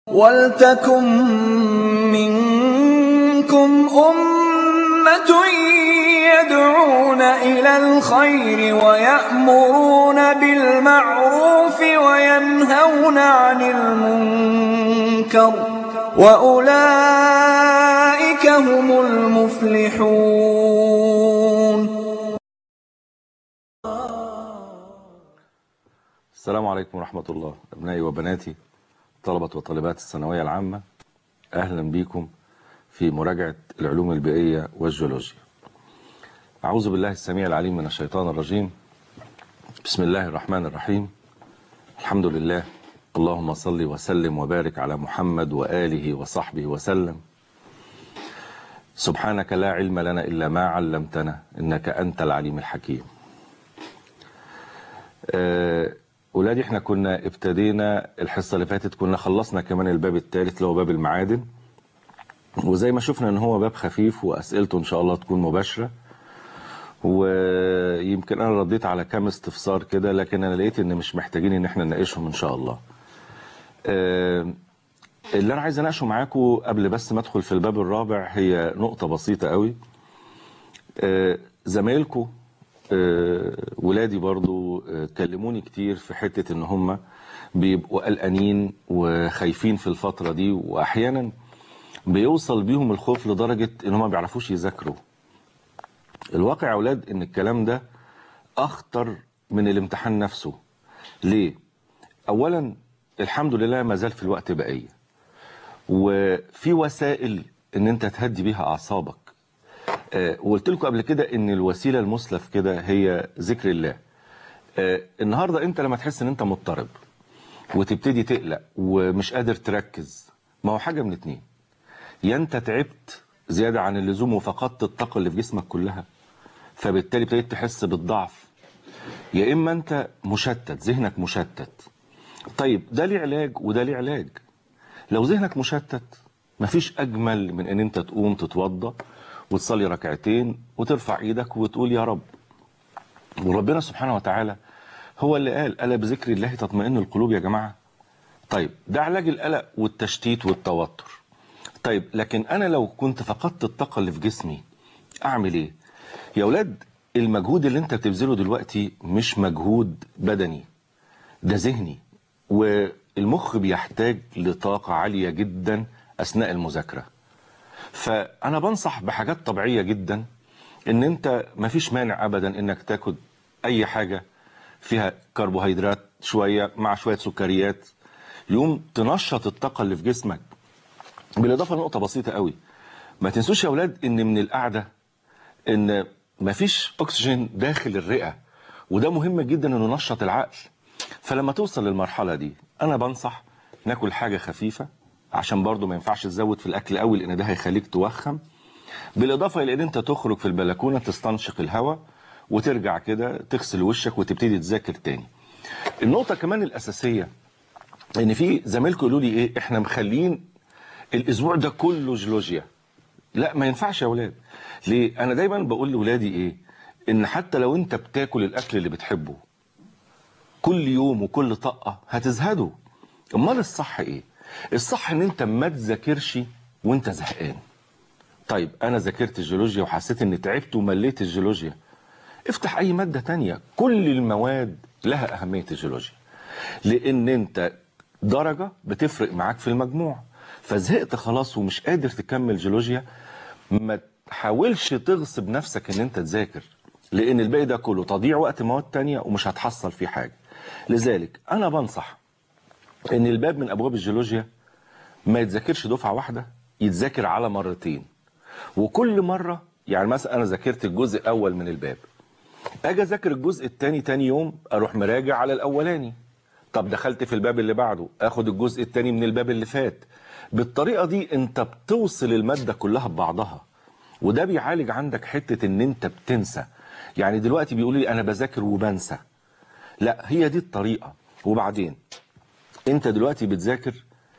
وَلْتَكُن مِّنكُمْ أُمَّةٌ يَدْعُونَ إِلَى الْخَيْرِ وَيَأْمُرُونَ بِالْمَعْرُوفِ وَيَنْهَوْنَ عَنِ الْمُنكَرِ ۚ وَأُولَٰئِكَ هُمُ الْمُفْلِحُونَ السلام عليكم ورحمة الله أبنائي وبناتي طلبة وطالبات الثانوية العامة أهلا بكم في مراجعة العلوم البيئية والجيولوجيا أعوذ بالله السميع العليم من الشيطان الرجيم بسم الله الرحمن الرحيم الحمد لله اللهم صل وسلم وبارك على محمد وآله وصحبه وسلم سبحانك لا علم لنا إلا ما علمتنا إنك أنت العليم الحكيم أه ولادي احنا كنا ابتدينا الحصة اللي فاتت كنا خلصنا كمان الباب الثالث اللي هو باب المعادن وزي ما شفنا ان هو باب خفيف واسئلته ان شاء الله تكون مباشرة ويمكن انا رديت على كام استفسار كده لكن انا لقيت ان مش محتاجين ان احنا نناقشهم ان شاء الله آه، اللي انا عايز اناقشه معاكم قبل بس ما ادخل في الباب الرابع هي نقطة بسيطة قوي آه، زمايلكم آه، ولادي برضو آه، كلموني كتير في حتة ان هم بيبقوا قلقانين وخايفين في الفترة دي واحيانا بيوصل بيهم الخوف لدرجة ان هم ما بيعرفوش يذاكروا الواقع يا اولاد ان الكلام ده اخطر من الامتحان نفسه ليه اولا الحمد لله ما زال في الوقت بقية وفي وسائل ان انت تهدي بيها اعصابك آه، وقلت لكم قبل كده ان الوسيله المثلى في كده هي ذكر الله آه، النهارده انت لما تحس ان انت مضطرب وتبتدي تقلق ومش قادر تركز ما هو حاجه من اتنين يا انت تعبت زياده عن اللزوم وفقدت الطاقه اللي في جسمك كلها فبالتالي ابتديت تحس بالضعف يا اما انت مشتت ذهنك مشتت طيب ده ليه علاج وده ليه علاج لو ذهنك مشتت مفيش اجمل من ان انت تقوم تتوضى وتصلي ركعتين وترفع ايدك وتقول يا رب وربنا سبحانه وتعالى هو اللي قال ألا بذكر الله تطمئن القلوب يا جماعة طيب ده علاج القلق والتشتيت والتوتر طيب لكن أنا لو كنت فقدت الطاقة اللي في جسمي أعمل إيه يا أولاد المجهود اللي أنت بتبذله دلوقتي مش مجهود بدني ده ذهني والمخ بيحتاج لطاقة عالية جدا أثناء المذاكرة فانا بنصح بحاجات طبيعيه جدا ان انت مفيش مانع ابدا انك تاخد اي حاجه فيها كربوهيدرات شويه مع شويه سكريات يوم تنشط الطاقه اللي في جسمك بالاضافه لنقطه بسيطه قوي ما تنسوش يا اولاد ان من القعده ان مفيش اكسجين داخل الرئه وده مهم جدا انه ينشط العقل فلما توصل للمرحله دي انا بنصح ناكل حاجه خفيفه عشان برضو ما ينفعش تزود في الاكل قوي لان ده هيخليك توخم بالاضافه الى ان انت تخرج في البلكونه تستنشق الهواء وترجع كده تغسل وشك وتبتدي تذاكر تاني النقطه كمان الاساسيه ان في زمايلكم يقولوا لي ايه احنا مخلين الاسبوع ده كله جيولوجيا لا ما ينفعش يا اولاد ليه انا دايما بقول لاولادي ايه ان حتى لو انت بتاكل الاكل اللي بتحبه كل يوم وكل طقه هتزهده امال الصح ايه الصح ان انت ما تذاكرش وانت زهقان طيب انا ذاكرت الجيولوجيا وحسيت اني تعبت ومليت الجيولوجيا افتح اي مادة تانية كل المواد لها اهمية الجيولوجيا لان انت درجة بتفرق معاك في المجموع فزهقت خلاص ومش قادر تكمل جيولوجيا ما تحاولش تغصب نفسك ان انت تذاكر لان الباقي ده كله تضييع وقت مواد تانية ومش هتحصل فيه حاجة لذلك انا بنصح ان الباب من ابواب الجيولوجيا ما يتذاكرش دفعه واحده يتذاكر على مرتين وكل مره يعني مثلا انا ذاكرت الجزء الاول من الباب اجي اذاكر الجزء الثاني تاني يوم اروح مراجع على الاولاني طب دخلت في الباب اللي بعده اخد الجزء الثاني من الباب اللي فات بالطريقه دي انت بتوصل الماده كلها ببعضها وده بيعالج عندك حته ان انت بتنسى يعني دلوقتي بيقولوا لي انا بذاكر وبنسى لا هي دي الطريقه وبعدين انت دلوقتي بتذاكر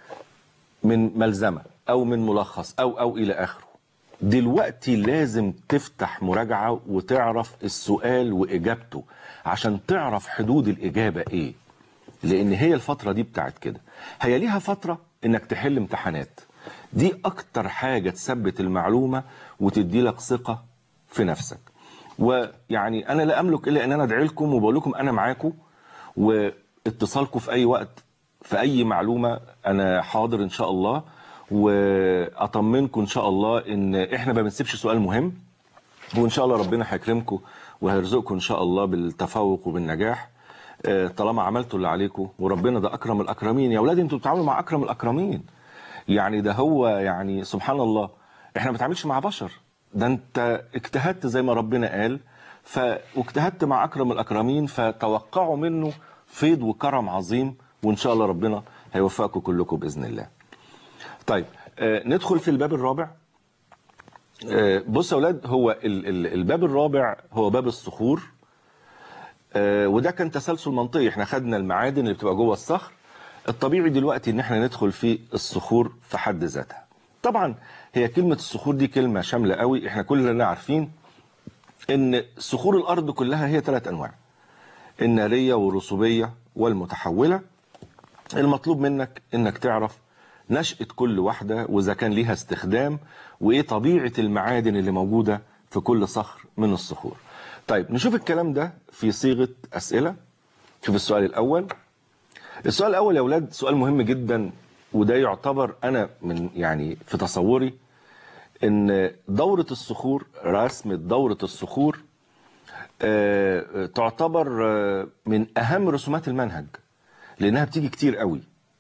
من ملزمة او من ملخص او او الى اخره دلوقتي لازم تفتح مراجعة وتعرف السؤال واجابته عشان تعرف حدود الاجابة ايه لان هي الفتره دي بتاعت كده هي ليها فتره انك تحل امتحانات دي اكتر حاجه تثبت المعلومه وتدي لك ثقه في نفسك ويعني انا لا املك الا ان انا ادعي لكم وبقول لكم انا معاكم واتصالكم في اي وقت في اي معلومه انا حاضر ان شاء الله واطمنكم ان شاء الله ان احنا ما بنسيبش سؤال مهم وان شاء الله ربنا هيكرمكم وهيرزقكم ان شاء الله بالتفوق وبالنجاح آه، طالما عملتوا اللي عليكم وربنا ده اكرم الاكرمين يا اولاد انتوا بتتعاملوا مع اكرم الاكرمين يعني ده هو يعني سبحان الله احنا ما بنتعاملش مع بشر ده انت اجتهدت زي ما ربنا قال ف واجتهدت مع اكرم الاكرمين فتوقعوا منه فيض وكرم عظيم وان شاء الله ربنا هيوفقكم كلكم باذن الله. طيب آه، ندخل في الباب الرابع آه، بص يا اولاد هو ال- ال- الباب الرابع هو باب الصخور آه، وده كان تسلسل منطقي احنا خدنا المعادن اللي بتبقى جوه الصخر الطبيعي دلوقتي ان احنا ندخل في الصخور في حد ذاتها طبعا هي كلمة الصخور دي كلمة شاملة قوي احنا كلنا عارفين ان صخور الارض كلها هي ثلاث انواع النارية والرسوبية والمتحولة المطلوب منك انك تعرف نشأة كل واحدة واذا كان ليها استخدام وايه طبيعة المعادن اللي موجودة في كل صخر من الصخور طيب نشوف الكلام ده في صيغة اسئلة شوف السؤال الاول السؤال الاول يا اولاد سؤال مهم جدا وده يعتبر انا من يعني في تصوري ان دورة الصخور رسم دورة الصخور آه، تعتبر آه، من اهم رسومات المنهج لانها بتيجي كتير قوي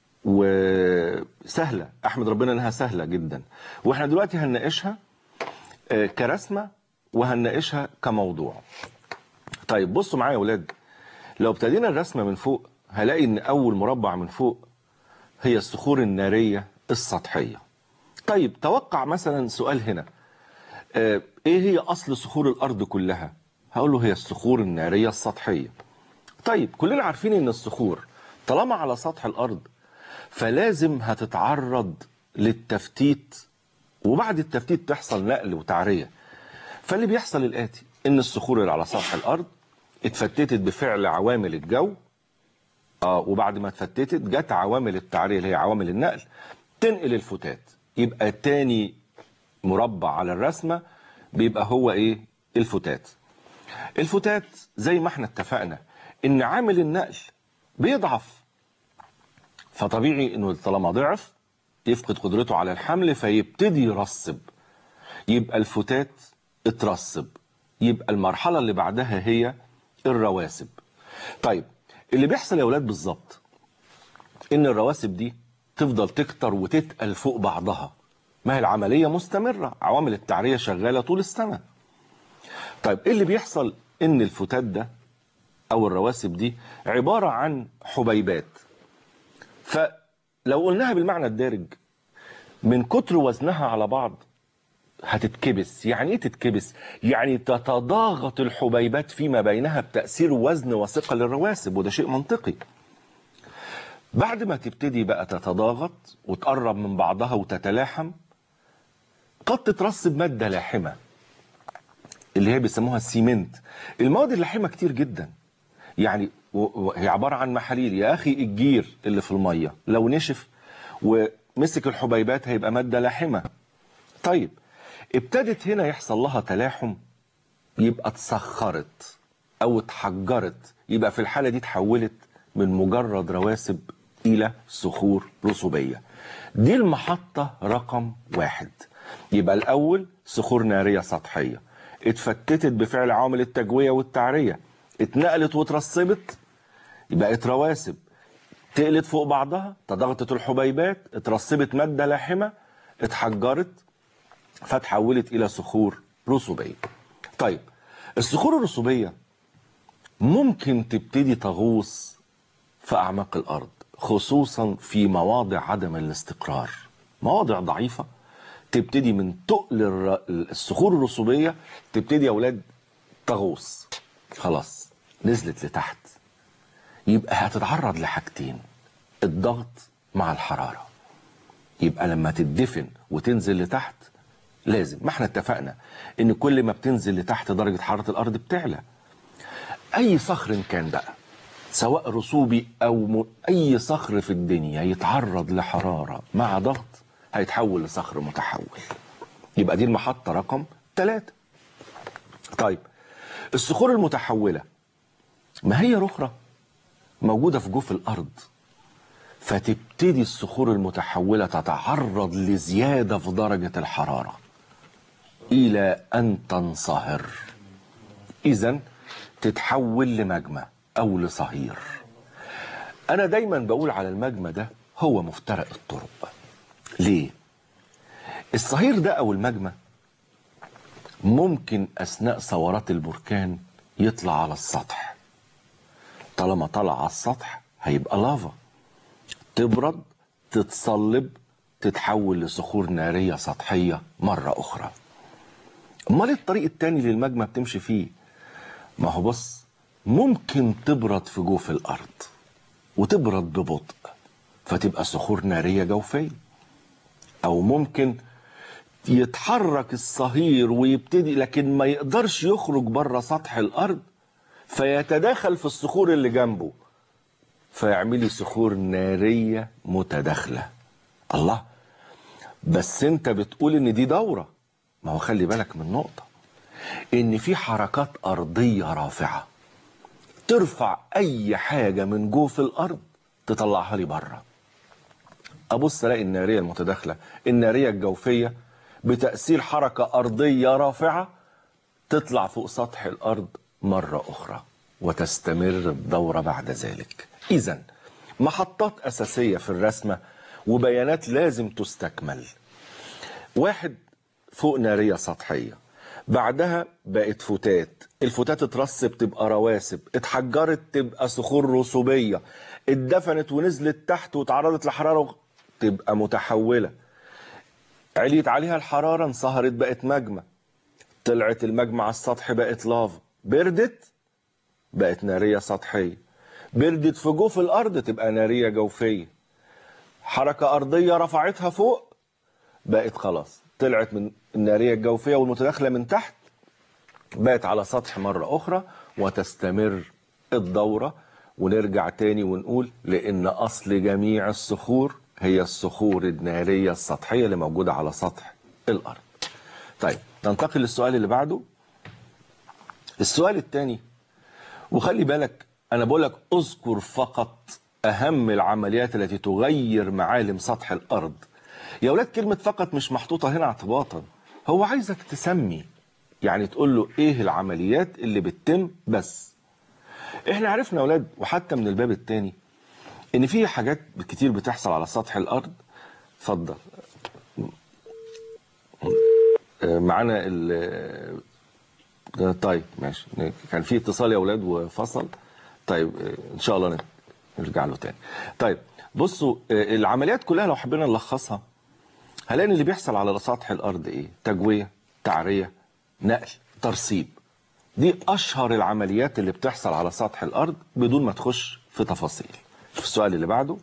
وسهلة احمد ربنا انها سهلة جدا واحنا دلوقتي هنناقشها آه، كرسمة وهنناقشها كموضوع طيب بصوا معايا يا ولاد لو ابتدينا الرسمة من فوق هلاقي ان اول مربع من فوق هي الصخور النارية السطحية طيب توقع مثلا سؤال هنا آه، ايه هي اصل صخور الارض كلها هقول له هي الصخور النارية السطحية طيب كلنا عارفين ان الصخور طالما على سطح الارض فلازم هتتعرض للتفتيت وبعد التفتيت تحصل نقل وتعرية فاللي بيحصل الاتي ان الصخور اللي على سطح الارض اتفتتت بفعل عوامل الجو اه وبعد ما اتفتتت جت عوامل التعرية اللي هي عوامل النقل تنقل الفتات يبقى تاني مربع على الرسمة بيبقى هو ايه الفتات الفتات زي ما احنا اتفقنا ان عامل النقل بيضعف فطبيعي انه طالما ضعف يفقد قدرته على الحمل فيبتدي يرسب يبقى الفتات اترسب يبقى المرحلة اللي بعدها هي الرواسب طيب اللي بيحصل يا اولاد بالظبط ان الرواسب دي تفضل تكتر وتتقل فوق بعضها ما هي العملية مستمرة عوامل التعرية شغالة طول السنة طيب ايه اللي بيحصل ان الفتات ده او الرواسب دي عبارة عن حبيبات فلو قلناها بالمعنى الدارج من كتر وزنها على بعض هتتكبس يعني ايه تتكبس يعني تتضاغط الحبيبات فيما بينها بتأثير وزن وثقل الرواسب وده شيء منطقي بعد ما تبتدي بقى تتضاغط وتقرب من بعضها وتتلاحم قد تترسب مادة لاحمة اللي هي بيسموها السيمنت المواد اللاحمة كتير جدا يعني و- و- هي عبارة عن محاليل يا أخي الجير اللي في المية لو نشف ومسك الحبيبات هيبقى مادة لاحمة طيب ابتدت هنا يحصل لها تلاحم يبقى اتسخرت او اتحجرت يبقى في الحالة دي اتحولت من مجرد رواسب الى صخور رسوبية دي المحطة رقم واحد يبقى الاول صخور نارية سطحية اتفتتت بفعل عوامل التجوية والتعرية اتنقلت واترسبت بقت رواسب تقلت فوق بعضها تضغطت الحبيبات اترسبت مادة لاحمة اتحجرت فتحولت الى صخور رسوبيه. طيب الصخور الرسوبيه ممكن تبتدي تغوص في اعماق الارض خصوصا في مواضع عدم الاستقرار. مواضع ضعيفه تبتدي من تقل الر- الصخور الرسوبيه تبتدي يا اولاد تغوص. خلاص نزلت لتحت. يبقى هتتعرض لحاجتين الضغط مع الحراره. يبقى لما تدفن وتنزل لتحت لازم ما احنا اتفقنا ان كل ما بتنزل لتحت درجة حرارة الارض بتعلى اي صخر كان بقى سواء رسوبي او م... اي صخر في الدنيا يتعرض لحراره مع ضغط هيتحول لصخر متحول يبقى دي المحطه رقم ثلاثة طيب الصخور المتحوله ما هي رخره موجوده في جوف الارض فتبتدي الصخور المتحوله تتعرض لزياده في درجه الحراره الى ان تنصهر اذا تتحول لمجمى او لصهير انا دايما بقول على المجمى ده هو مفترق الطرق ليه الصهير ده او المجمى ممكن اثناء ثورات البركان يطلع على السطح طالما طلع على السطح هيبقى لافا تبرد تتصلب تتحول لصخور نارية سطحية مرة أخرى امال الطريق التاني للمجمى بتمشي فيه ما هو بص ممكن تبرد في جوف الارض وتبرد ببطء فتبقى صخور ناريه جوفيه او ممكن يتحرك الصهير ويبتدي لكن ما يقدرش يخرج بره سطح الارض فيتداخل في الصخور اللي جنبه فيعملي صخور ناريه متداخله الله بس انت بتقول ان دي دوره ما هو خلي بالك من نقطة إن في حركات أرضية رافعة ترفع أي حاجة من جوف الأرض تطلعها لي بره أبص ألاقي النارية المتداخلة النارية الجوفية بتأثير حركة أرضية رافعة تطلع فوق سطح الأرض مرة أخرى وتستمر الدورة بعد ذلك إذا محطات أساسية في الرسمة وبيانات لازم تستكمل واحد فوق نارية سطحية بعدها بقت فتات الفتات اترسب تبقى رواسب اتحجرت تبقى صخور رسوبية اتدفنت ونزلت تحت وتعرضت لحرارة تبقى متحولة عليت عليها الحرارة انصهرت بقت مجمى طلعت المجمى على السطح بقت لافا بردت بقت نارية سطحية بردت في جوف الأرض تبقى نارية جوفية حركة أرضية رفعتها فوق بقت خلاص طلعت من النارية الجوفية والمتداخلة من تحت بقت على سطح مرة أخرى وتستمر الدورة ونرجع تاني ونقول لأن أصل جميع الصخور هي الصخور النارية السطحية اللي موجودة على سطح الأرض طيب ننتقل للسؤال اللي بعده السؤال الثاني وخلي بالك أنا بقول لك أذكر فقط أهم العمليات التي تغير معالم سطح الأرض يا ولاد كلمة فقط مش محطوطة هنا اعتباطا هو عايزك تسمي يعني تقول له ايه العمليات اللي بتتم بس احنا عرفنا يا ولاد وحتى من الباب الثاني ان في حاجات كتير بتحصل على سطح الارض اتفضل آه، معانا ال آه، طيب ماشي كان في اتصال يا ولاد وفصل طيب آه، ان شاء الله نرجع له تاني طيب بصوا آه، العمليات كلها لو حبينا نلخصها هنلاقي ان اللي بيحصل على سطح الارض ايه تجويه تعريه نقل ترسيب دي اشهر العمليات اللي بتحصل على سطح الارض بدون ما تخش في تفاصيل في السؤال اللي بعده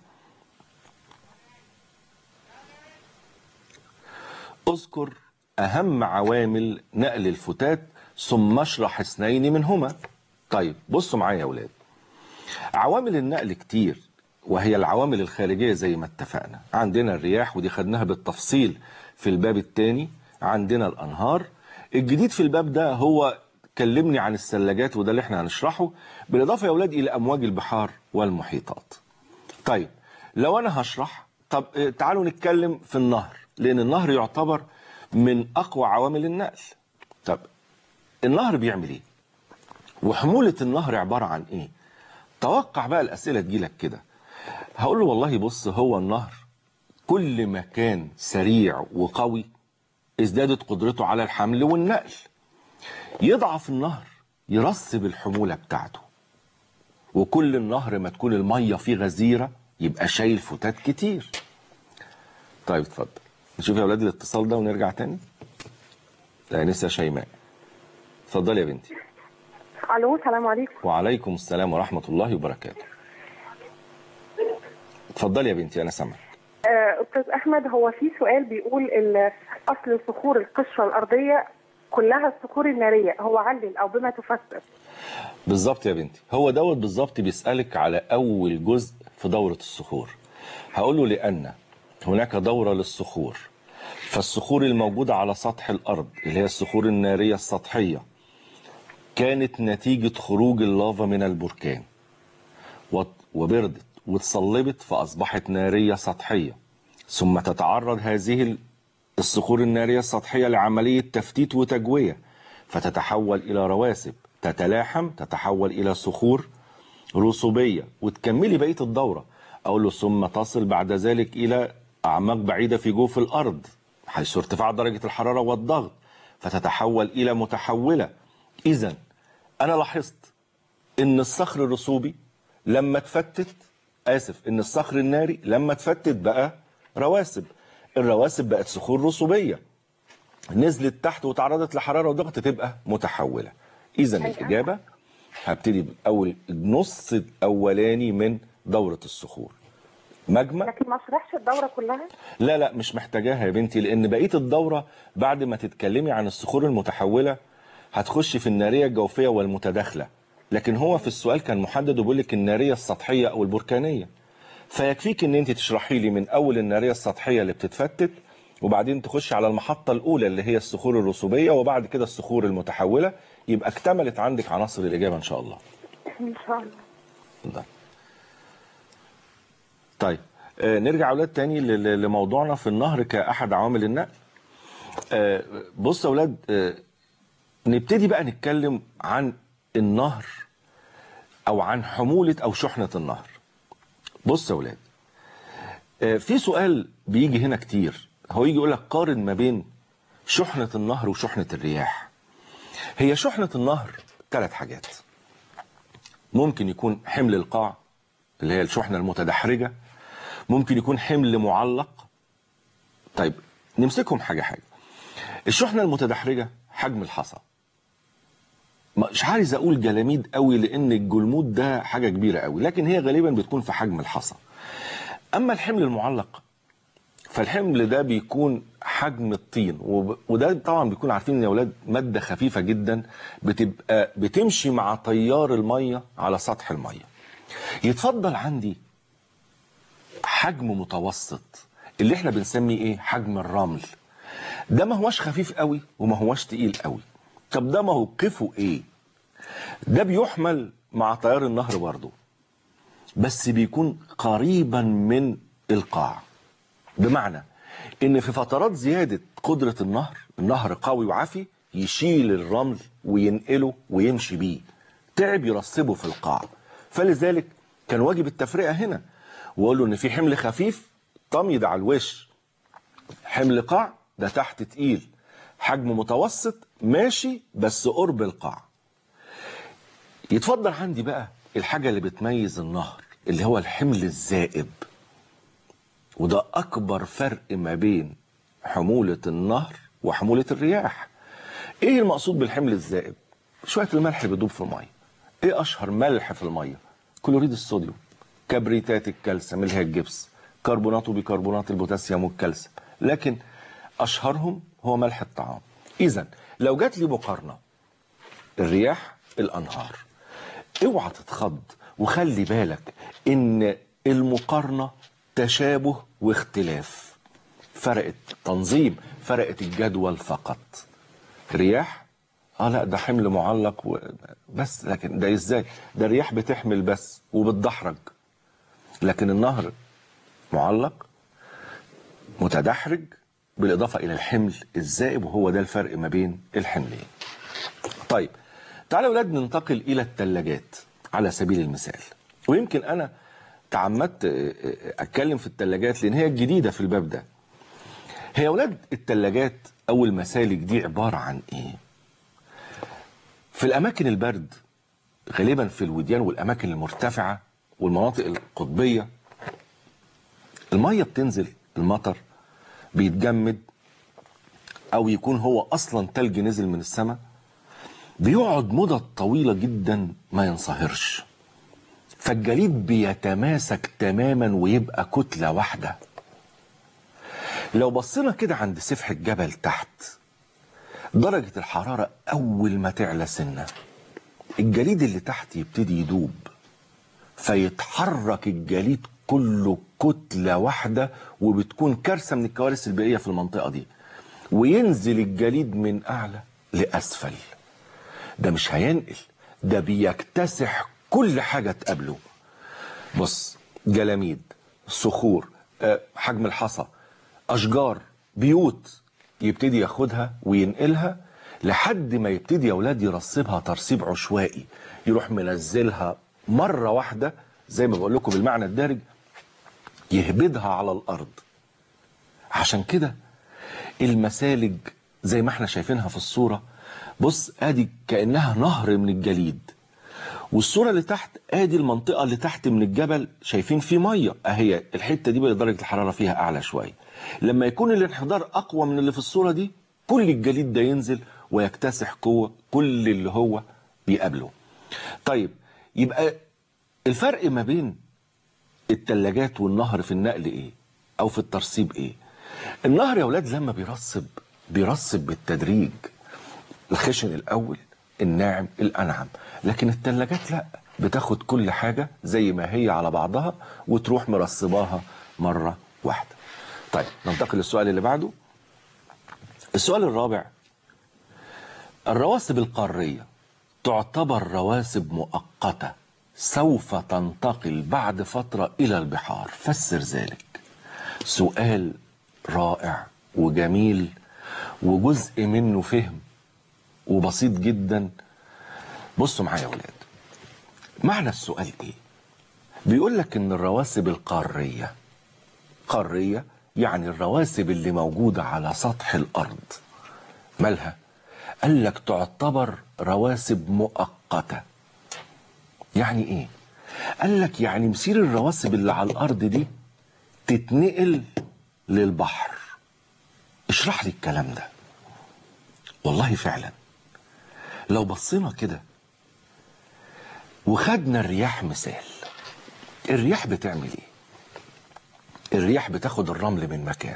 اذكر اهم عوامل نقل الفتات ثم اشرح اثنين منهما طيب بصوا معايا يا اولاد عوامل النقل كتير وهي العوامل الخارجية زي ما اتفقنا عندنا الرياح ودي خدناها بالتفصيل في الباب الثاني عندنا الأنهار الجديد في الباب ده هو كلمني عن الثلاجات وده اللي احنا هنشرحه بالإضافة يا أولاد إلى أمواج البحار والمحيطات طيب لو أنا هشرح طب اه، تعالوا نتكلم في النهر لأن النهر يعتبر من أقوى عوامل النقل طب النهر بيعمل إيه وحمولة النهر عبارة عن إيه توقع بقى الأسئلة تجيلك كده هقول له والله بص هو النهر كل ما كان سريع وقوي ازدادت قدرته على الحمل والنقل يضعف النهر يرسب الحمولة بتاعته وكل النهر ما تكون المية فيه غزيرة يبقى شايل فتات كتير طيب اتفضل نشوف يا اولاد الاتصال ده ونرجع تاني ده انسه شيماء اتفضلي يا بنتي الو السلام عليكم وعليكم السلام ورحمة الله وبركاته اتفضلي يا بنتي انا سامعك آه، استاذ احمد هو في سؤال بيقول ال- اصل صخور القشره الارضيه كلها الصخور الناريه هو علل او بما تفسر بالظبط يا بنتي هو دوت بالظبط بيسألك على أول جزء في دورة الصخور هقول له لأن هناك دورة للصخور فالصخور الموجودة على سطح الأرض اللي هي الصخور النارية السطحية كانت نتيجة خروج اللافا من البركان وت- وبردت واتصلبت فأصبحت نارية سطحية ثم تتعرض هذه ال- الصخور النارية السطحية لعملية تفتيت وتجوية فتتحول إلى رواسب تتلاحم تتحول إلى صخور رسوبية وتكملي بقية الدورة أقول له ثم تصل بعد ذلك إلى أعماق بعيدة في جوف الأرض حيث ارتفاع درجة الحرارة والضغط فتتحول إلى متحولة إذا أنا لاحظت إن الصخر الرسوبي لما اتفتت آسف إن الصخر الناري لما اتفتت بقى رواسب الرواسب بقت صخور رسوبية نزلت تحت وتعرضت لحرارة وضغط تبقى متحولة إذا أيوة. الإجابة هبتدي بأول النص الأولاني من دورة الصخور مجمع لكن ما شرحش الدوره كلها لا لا مش محتاجاها يا بنتي لان بقيه الدوره بعد ما تتكلمي عن الصخور المتحوله هتخش في الناريه الجوفيه والمتداخله لكن هو في السؤال كان محدد وبيقول لك الناريه السطحيه او البركانيه فيكفيك ان انت تشرحي لي من اول الناريه السطحيه اللي بتتفتت وبعدين تخشي على المحطه الاولى اللي هي الصخور الرسوبيه وبعد كده الصخور المتحوله يبقى اكتملت عندك عناصر الاجابه ان شاء الله ان شاء الله ده. طيب آه، نرجع اولاد تاني ل- ل- لموضوعنا في النهر كاحد عوامل النقل آه، بص يا اولاد آه، نبتدي بقى نتكلم عن النهر او عن حمولة او شحنة النهر بص يا اولاد آه، في سؤال بيجي هنا كتير هو يجي يقول لك قارن ما بين شحنة النهر وشحنة الرياح هي شحنة النهر ثلاث حاجات ممكن يكون حمل القاع اللي هي الشحنة المتدحرجة ممكن يكون حمل معلق طيب نمسكهم حاجة حاجة الشحنة المتدحرجة حجم الحصى مش عايز اقول جلاميد قوي لان الجلمود ده حاجة كبيرة قوي لكن هي غالبا بتكون في حجم الحصى اما الحمل المعلق فالحمل ده بيكون حجم الطين وب- وده طبعا بيكون عارفين يا اولاد ماده خفيفه جدا بتبقى بتمشي مع تيار الميه على سطح الميه يتفضل عندي حجم متوسط اللي احنا بنسميه ايه حجم الرمل ده ما هوش خفيف قوي وما هوش تقيل قوي طب ده موقفه ايه ده بيحمل مع تيار النهر برضه بس بيكون قريبا من القاع بمعنى ان في فترات زيادة قدرة النهر النهر قوي وعافي يشيل الرمل وينقله ويمشي بيه تعب يرسبه في القاع فلذلك كان واجب التفرقة هنا وقال له ان في حمل خفيف طميد على الوش حمل قاع ده تحت تقيل حجم متوسط ماشي بس قرب القاع يتفضل عندي بقى الحاجة اللي بتميز النهر اللي هو الحمل الزائب وده أكبر فرق ما بين حمولة النهر وحمولة الرياح إيه المقصود بالحمل الزائب؟ شوية الملح اللي بيدوب في المية إيه أشهر ملح في المية؟ كلوريد الصوديوم كبريتات الكالسيوم اللي هي الجبس كربونات وبيكربونات البوتاسيوم والكالسيوم لكن أشهرهم هو ملح الطعام إذا لو جات لي مقارنة الرياح الأنهار اوعى تتخض وخلي بالك ان المقارنة تشابه واختلاف فرقت تنظيم فرقت الجدول فقط رياح اه لا ده حمل معلق و... بس لكن ده ازاي ده الرياح بتحمل بس وبتدحرج لكن النهر معلق متدحرج بالاضافه الى الحمل الزائب وهو ده الفرق ما بين الحملين طيب تعالوا يا اولاد ننتقل الى الثلاجات على سبيل المثال ويمكن انا تعمدت اتكلم في الثلاجات لان هي الجديده في الباب ده هي يا اولاد الثلاجات او المسالك دي عباره عن ايه في الاماكن البرد غالبا في الوديان والاماكن المرتفعه والمناطق القطبيه الميه بتنزل المطر بيتجمد او يكون هو اصلا تلج نزل من السماء بيقعد مدة طويلة جدا ما ينصهرش فالجليد بيتماسك تماما ويبقى كتلة واحدة لو بصينا كده عند سفح الجبل تحت درجة الحرارة أول ما تعلى سنة الجليد اللي تحت يبتدي يدوب فيتحرك الجليد كله كتلة واحدة وبتكون كارثة من الكوارث البيئية في المنطقة دي وينزل الجليد من أعلى لأسفل ده مش هينقل ده بيكتسح كل حاجة تقابله بص جلاميد صخور آه، حجم الحصى أشجار بيوت يبتدي ياخدها وينقلها لحد ما يبتدي يا اولاد يرصبها ترصيب عشوائي يروح منزلها مرة واحدة زي ما بقول لكم بالمعنى الدارج يهبدها على الأرض عشان كده المسالج زي ما احنا شايفينها في الصورة بص ادي كأنها نهر من الجليد والصورة اللي تحت ادي المنطقة اللي تحت من الجبل شايفين فيه مية اهي الحتة دي بقى درجة الحرارة فيها اعلى شوية لما يكون الانحدار اقوى من اللي في الصورة دي كل الجليد ده ينزل ويكتسح قوة كل اللي هو بيقابله طيب يبقى الفرق ما بين التلاجات والنهر في النقل ايه او في الترسيب ايه النهر يا اولاد لما بيرسب بيرسب بالتدريج الخشن الاول الناعم الانعم لكن التلاجات لا بتاخد كل حاجة زي ما هي على بعضها وتروح مرصباها مرة واحدة طيب ننتقل للسؤال اللي بعده السؤال الرابع الرواسب القارية تعتبر رواسب مؤقتة سوف تنتقل بعد فترة إلى البحار فسر ذلك سؤال رائع وجميل وجزء منه فهم وبسيط جدا بصوا معايا يا ولاد معنى السؤال ايه بيقول لك ان الرواسب القارية قارية يعني الرواسب اللي موجودة على سطح الارض مالها قال لك تعتبر رواسب مؤقتة يعني ايه قال لك يعني مسير الرواسب اللي على الارض دي تتنقل للبحر اشرح لي الكلام ده والله فعلا لو بصينا كده وخدنا الرياح مثال الرياح بتعمل ايه الرياح بتاخد الرمل من مكان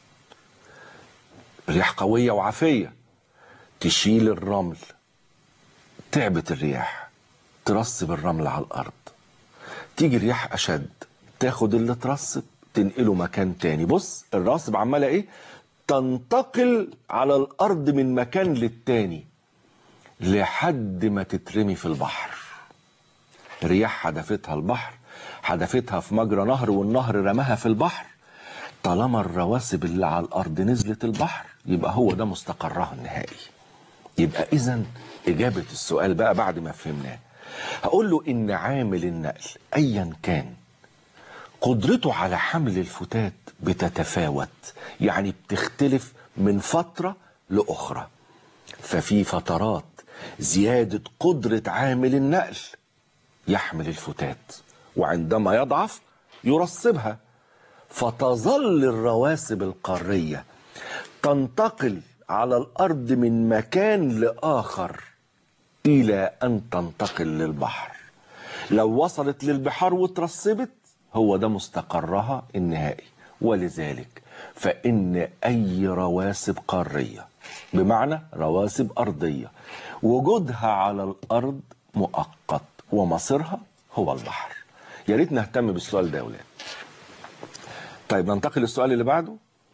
رياح قوية وعافية تشيل الرمل تعبت الرياح ترسب الرمل على الأرض تيجي رياح أشد تاخد اللي ترسب تنقله مكان تاني بص الراسب عمالة ايه تنتقل على الأرض من مكان للتاني لحد ما تترمي في البحر رياح حدفتها البحر حدفتها في مجرى نهر والنهر رماها في البحر طالما الرواسب اللي على الأرض نزلت البحر يبقى هو ده مستقرها النهائي يبقى إذا إجابة السؤال بقى بعد ما فهمناه هقول له إن عامل النقل أيا كان قدرته على حمل الفتات بتتفاوت يعني بتختلف من فترة لأخرى ففي فترات زيادة قدرة عامل النقل يحمل الفتات وعندما يضعف يرسبها فتظل الرواسب القارية تنتقل على الأرض من مكان لآخر إلى أن تنتقل للبحر لو وصلت للبحار وترسبت هو ده مستقرها النهائي ولذلك فإن أي رواسب قارية بمعنى رواسب أرضية وجودها على الأرض مؤقت ومصيرها هو البحر يا ريت نهتم بالسؤال ده يا ولاد طيب ننتقل للسؤال اللي بعده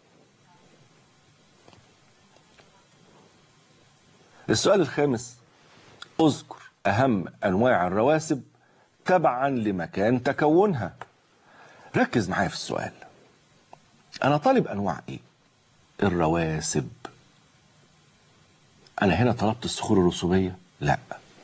السؤال الخامس اذكر أهم أنواع الرواسب تبعا لمكان تكونها ركز معايا في السؤال أنا طالب أنواع إيه الرواسب أنا هنا طلبت الصخور الرسوبية لا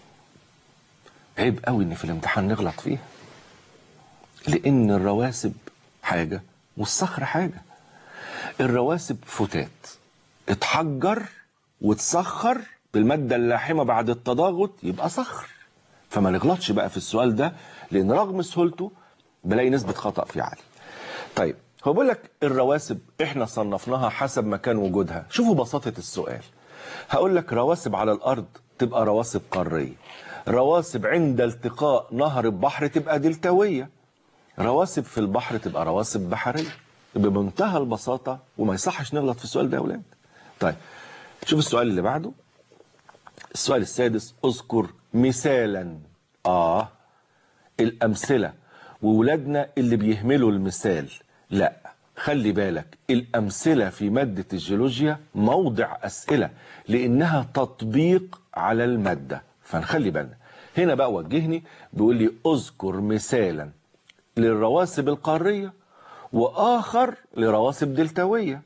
عيب قوي إن في الامتحان نغلط فيها لأن الرواسب حاجة والصخر حاجة الرواسب فتات اتحجر وتسخر بالمادة اللاحمة بعد التضاغط يبقى صخر فما نغلطش بقى في السؤال ده لأن رغم سهولته بلاقي نسبة خطأ فيه عالي طيب هو بيقول لك الرواسب احنا صنفناها حسب مكان وجودها شوفوا بساطة السؤال هقول لك رواسب على الأرض تبقى رواسب قارية رواسب عند التقاء نهر ببحر تبقى دلتاوية رواسب في البحر تبقى رواسب بحرية بمنتهى البساطة وما يصحش نغلط في السؤال ده يا ولاد طيب شوف السؤال اللي بعده السؤال السادس اذكر مثالا اه الامثله وولادنا اللي بيهملوا المثال لا خلي بالك الامثله في ماده الجيولوجيا موضع اسئله لانها تطبيق على الماده فنخلي بالنا هنا بقى وجهني بيقول لي اذكر مثالا للرواسب القاريه واخر لرواسب دلتاويه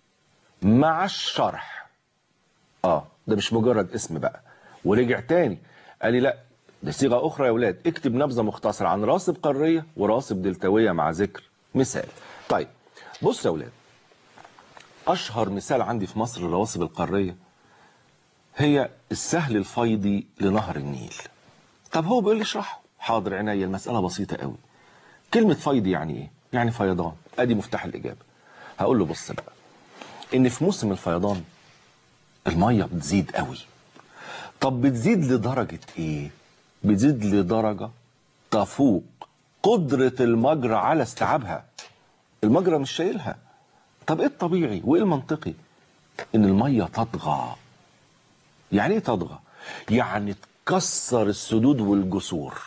مع الشرح اه ده مش مجرد اسم بقى ورجع تاني قال لي لا دي صيغه اخرى يا اولاد اكتب نبذه مختصره عن راسب قاريه وراسب دلتاويه مع ذكر مثال طيب بص يا اولاد اشهر مثال عندي في مصر الرواسب القاريه هي السهل الفيضي لنهر النيل طب هو بيقول لي اشرحه حاضر عينيا المساله بسيطه قوي كلمه فيضي يعني ايه يعني فيضان ادي مفتاح الاجابه هقول له بص بقى ان في موسم الفيضان الميه بتزيد قوي طب بتزيد لدرجه ايه بتزيد لدرجه تفوق قدره المجرى على استيعابها المجرى مش شايلها طب ايه الطبيعي وايه المنطقي ان الميه تطغى يعني ايه تطغى يعني تكسر السدود والجسور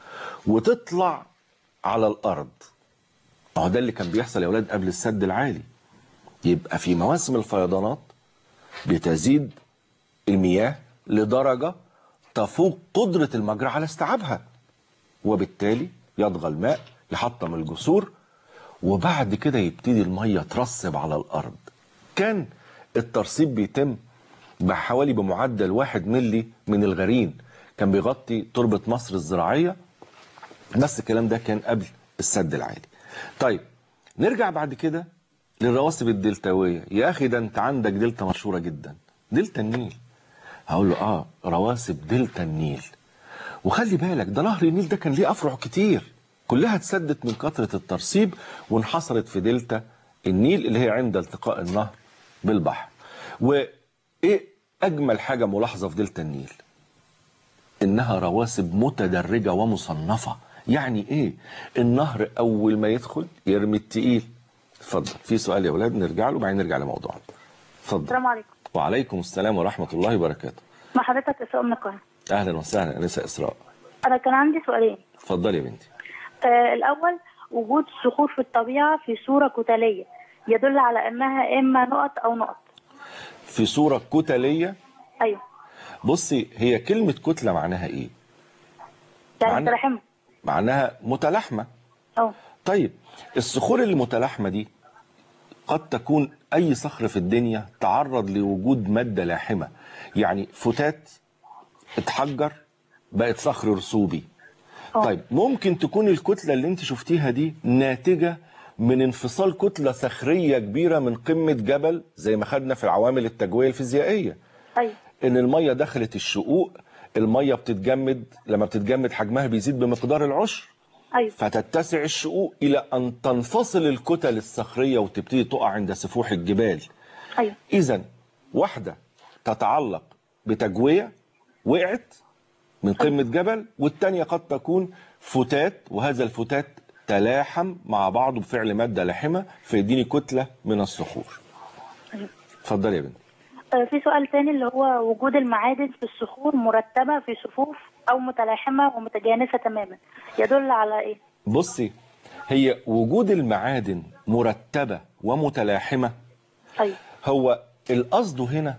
وتطلع على الارض ما هو ده اللي كان بيحصل يا اولاد قبل السد العالي يبقى في مواسم الفيضانات بتزيد المياه لدرجه تفوق قدره المجرى على استيعابها وبالتالي يطغى الماء يحطم الجسور وبعد كده يبتدي الميه ترسب على الارض كان الترسيب بيتم بحوالي بمعدل واحد ملي من الغرين كان بيغطي تربة مصر الزراعية بس الكلام ده كان قبل السد العالي طيب نرجع بعد كده للرواسب الدلتاوية يا أخي ده أنت عندك دلتا مشهورة جدا دلتا النيل هقول له آه رواسب دلتا النيل وخلي بالك ده نهر النيل ده كان ليه أفرع كتير كلها اتسدت من كثرة الترسيب وانحصرت في دلتا النيل اللي هي عند التقاء النهر بالبحر وإيه أجمل حاجة ملاحظة في دلتا النيل إنها رواسب متدرجة ومصنفة يعني إيه النهر أول ما يدخل يرمي التقيل اتفضل في سؤال يا أولاد نرجع له وبعدين نرجع لموضوعنا اتفضل السلام عليكم وعليكم السلام ورحمة الله وبركاته مع حضرتك اسراء من القاهره أهلا وسهلا أنسة إسراء انا كان عندي سؤالين اتفضلي يا بنتي آه الاول وجود صخور في الطبيعه في صوره كتليه يدل على انها اما نقط او نقط في صورة كتلية ايوه بصي هي كلمة كتلة معناها إيه يعني معنى- ترحم معناها متلاحمة اه طيب الصخور المتلاحمة دي قد تكون أي صخر في الدنيا تعرض لوجود مادة لاحمة يعني فتات اتحجر بقت صخر رسوبي اه طيب ممكن تكون الكتلة اللي انت شفتيها دي ناتجة من انفصال كتلة صخرية كبيرة من قمة جبل زي ما خدنا في العوامل التجوية الفيزيائية ايوه ان المية دخلت الشقوق المية بتتجمد لما بتتجمد حجمها بيزيد بمقدار العشر ايوه فتتسع الشقوق إلى أن تنفصل الكتل الصخرية وتبتدي تقع عند سفوح الجبال ايوه إذا واحدة تتعلق بتجوية وقعت من قمة جبل والتانية قد تكون فتات وهذا الفتات تلاحم مع بعضه بفعل مادة لاحمة فيديني كتلة من الصخور أيوة. اتفضلي يا بنت آه، في سؤال تاني اللي هو وجود المعادن في الصخور مرتبة في صفوف أو متلاحمة ومتجانسة تماما يدل على إيه؟ بصي هي وجود المعادن مرتبة ومتلاحمة أيوه هو القصد هنا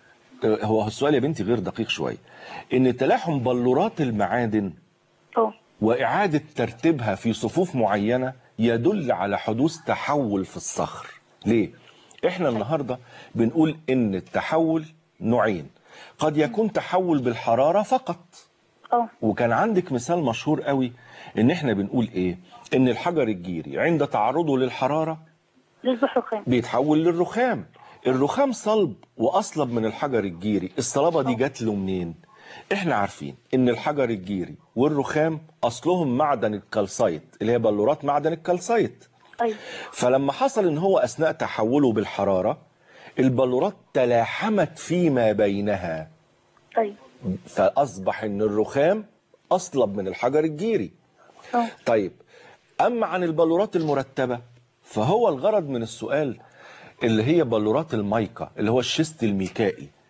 هو السؤال يا بنتي غير دقيق شوية ان تلاحم بلورات المعادن أه وإعادة ترتيبها في صفوف معينة يدل على حدوث تحول في الصخر ليه؟ احنا النهاردة بنقول ان التحول نوعين قد يكون تحول بالحرارة فقط أه وكان عندك مثال مشهور قوي ان احنا بنقول ايه ان الحجر الجيري عند تعرضه للحرارة يصبح رخام بيتحول للرخام الرخام صلب واصلب من الحجر الجيري الصلابه دي جات له منين احنا عارفين ان الحجر الجيري والرخام اصلهم معدن الكالسايت اللي هي بلورات معدن الكالسايت أيوه فلما حصل ان هو اثناء تحوله بالحراره البلورات تلاحمت فيما بينها أيوه فاصبح ان الرخام اصلب من الحجر الجيري أه طيب أما عن البلورات المرتبة فهو الغرض من السؤال اللي هي بلورات المايكا اللي هو الشيست الميكائي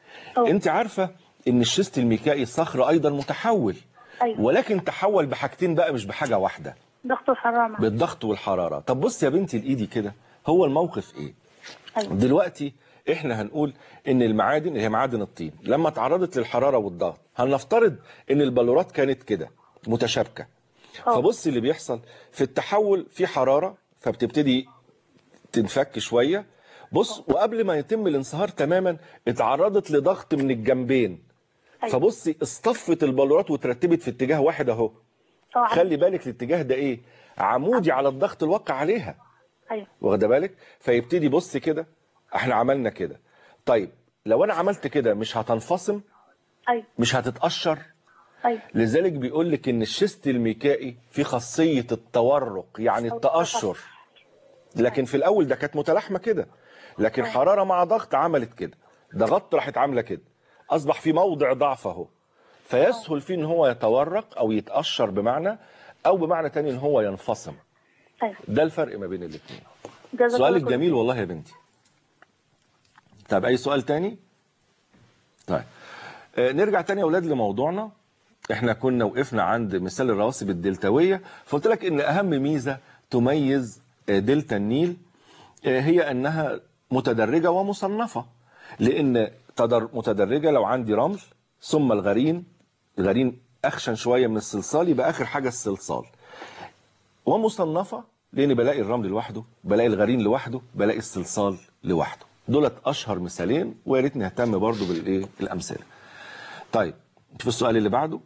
أوه. انت عارفه ان الشيست الميكائي صخر ايضا متحول أيوة. ولكن تحول بحاجتين بقى مش بحاجه واحده ضغط وحرارة بالضغط والحراره طب بص يا بنتي لايدي كده هو الموقف ايه أيوة. دلوقتي احنا هنقول ان المعادن اللي هي معادن الطين لما تعرضت للحراره والضغط هنفترض ان البلورات كانت كده متشابكه أوه. فبص اللي بيحصل في التحول في حراره فبتبتدي تنفك شويه بص وقبل ما يتم الانصهار تماما اتعرضت لضغط من الجنبين أيوة. فبصي اصطفت البلورات وترتبت في اتجاه واحد اهو أه خلي بالك الاتجاه ده ايه عمودي على الضغط الواقع عليها أيوة واخده بالك فيبتدي بص كده احنا عملنا كده طيب لو انا عملت كده مش هتنفصم أيوة مش هتتقشر أيوة لذلك بيقول لك ان الشيست الميكائي في خاصيه التورق يعني أو التقشر لكن في الاول ده كانت متلاحمه كده لكن حراره مع ضغط عملت كده ضغطت راحت عامله كده اصبح في موضع ضعف اهو فيسهل فيه ان هو يتورق او يتقشر بمعنى او بمعنى تاني ان هو ينفصم أيوة ده الفرق ما بين الاثنين جزاك سؤالك الله خير. جميل والله يا بنتي طب اي سؤال تاني طيب آه، نرجع تاني يا اولاد لموضوعنا احنا كنا وقفنا عند مثال الرواسب الدلتاويه فقلت لك ان اهم ميزه تميز آه، دلتا النيل آه، هي انها متدرجه ومصنفه لان تدر- متدرجه لو عندي رمل ثم الغرين الغرين اخشن شويه من الصلصال يبقى اخر حاجه الصلصال ومصنفه لان بلاقي الرمل لوحده بلاقي الغرين لوحده بلاقي الصلصال لوحده دولت اشهر مثالين ويا ريت نهتم برضو بالايه الامثله طيب في السؤال اللي بعده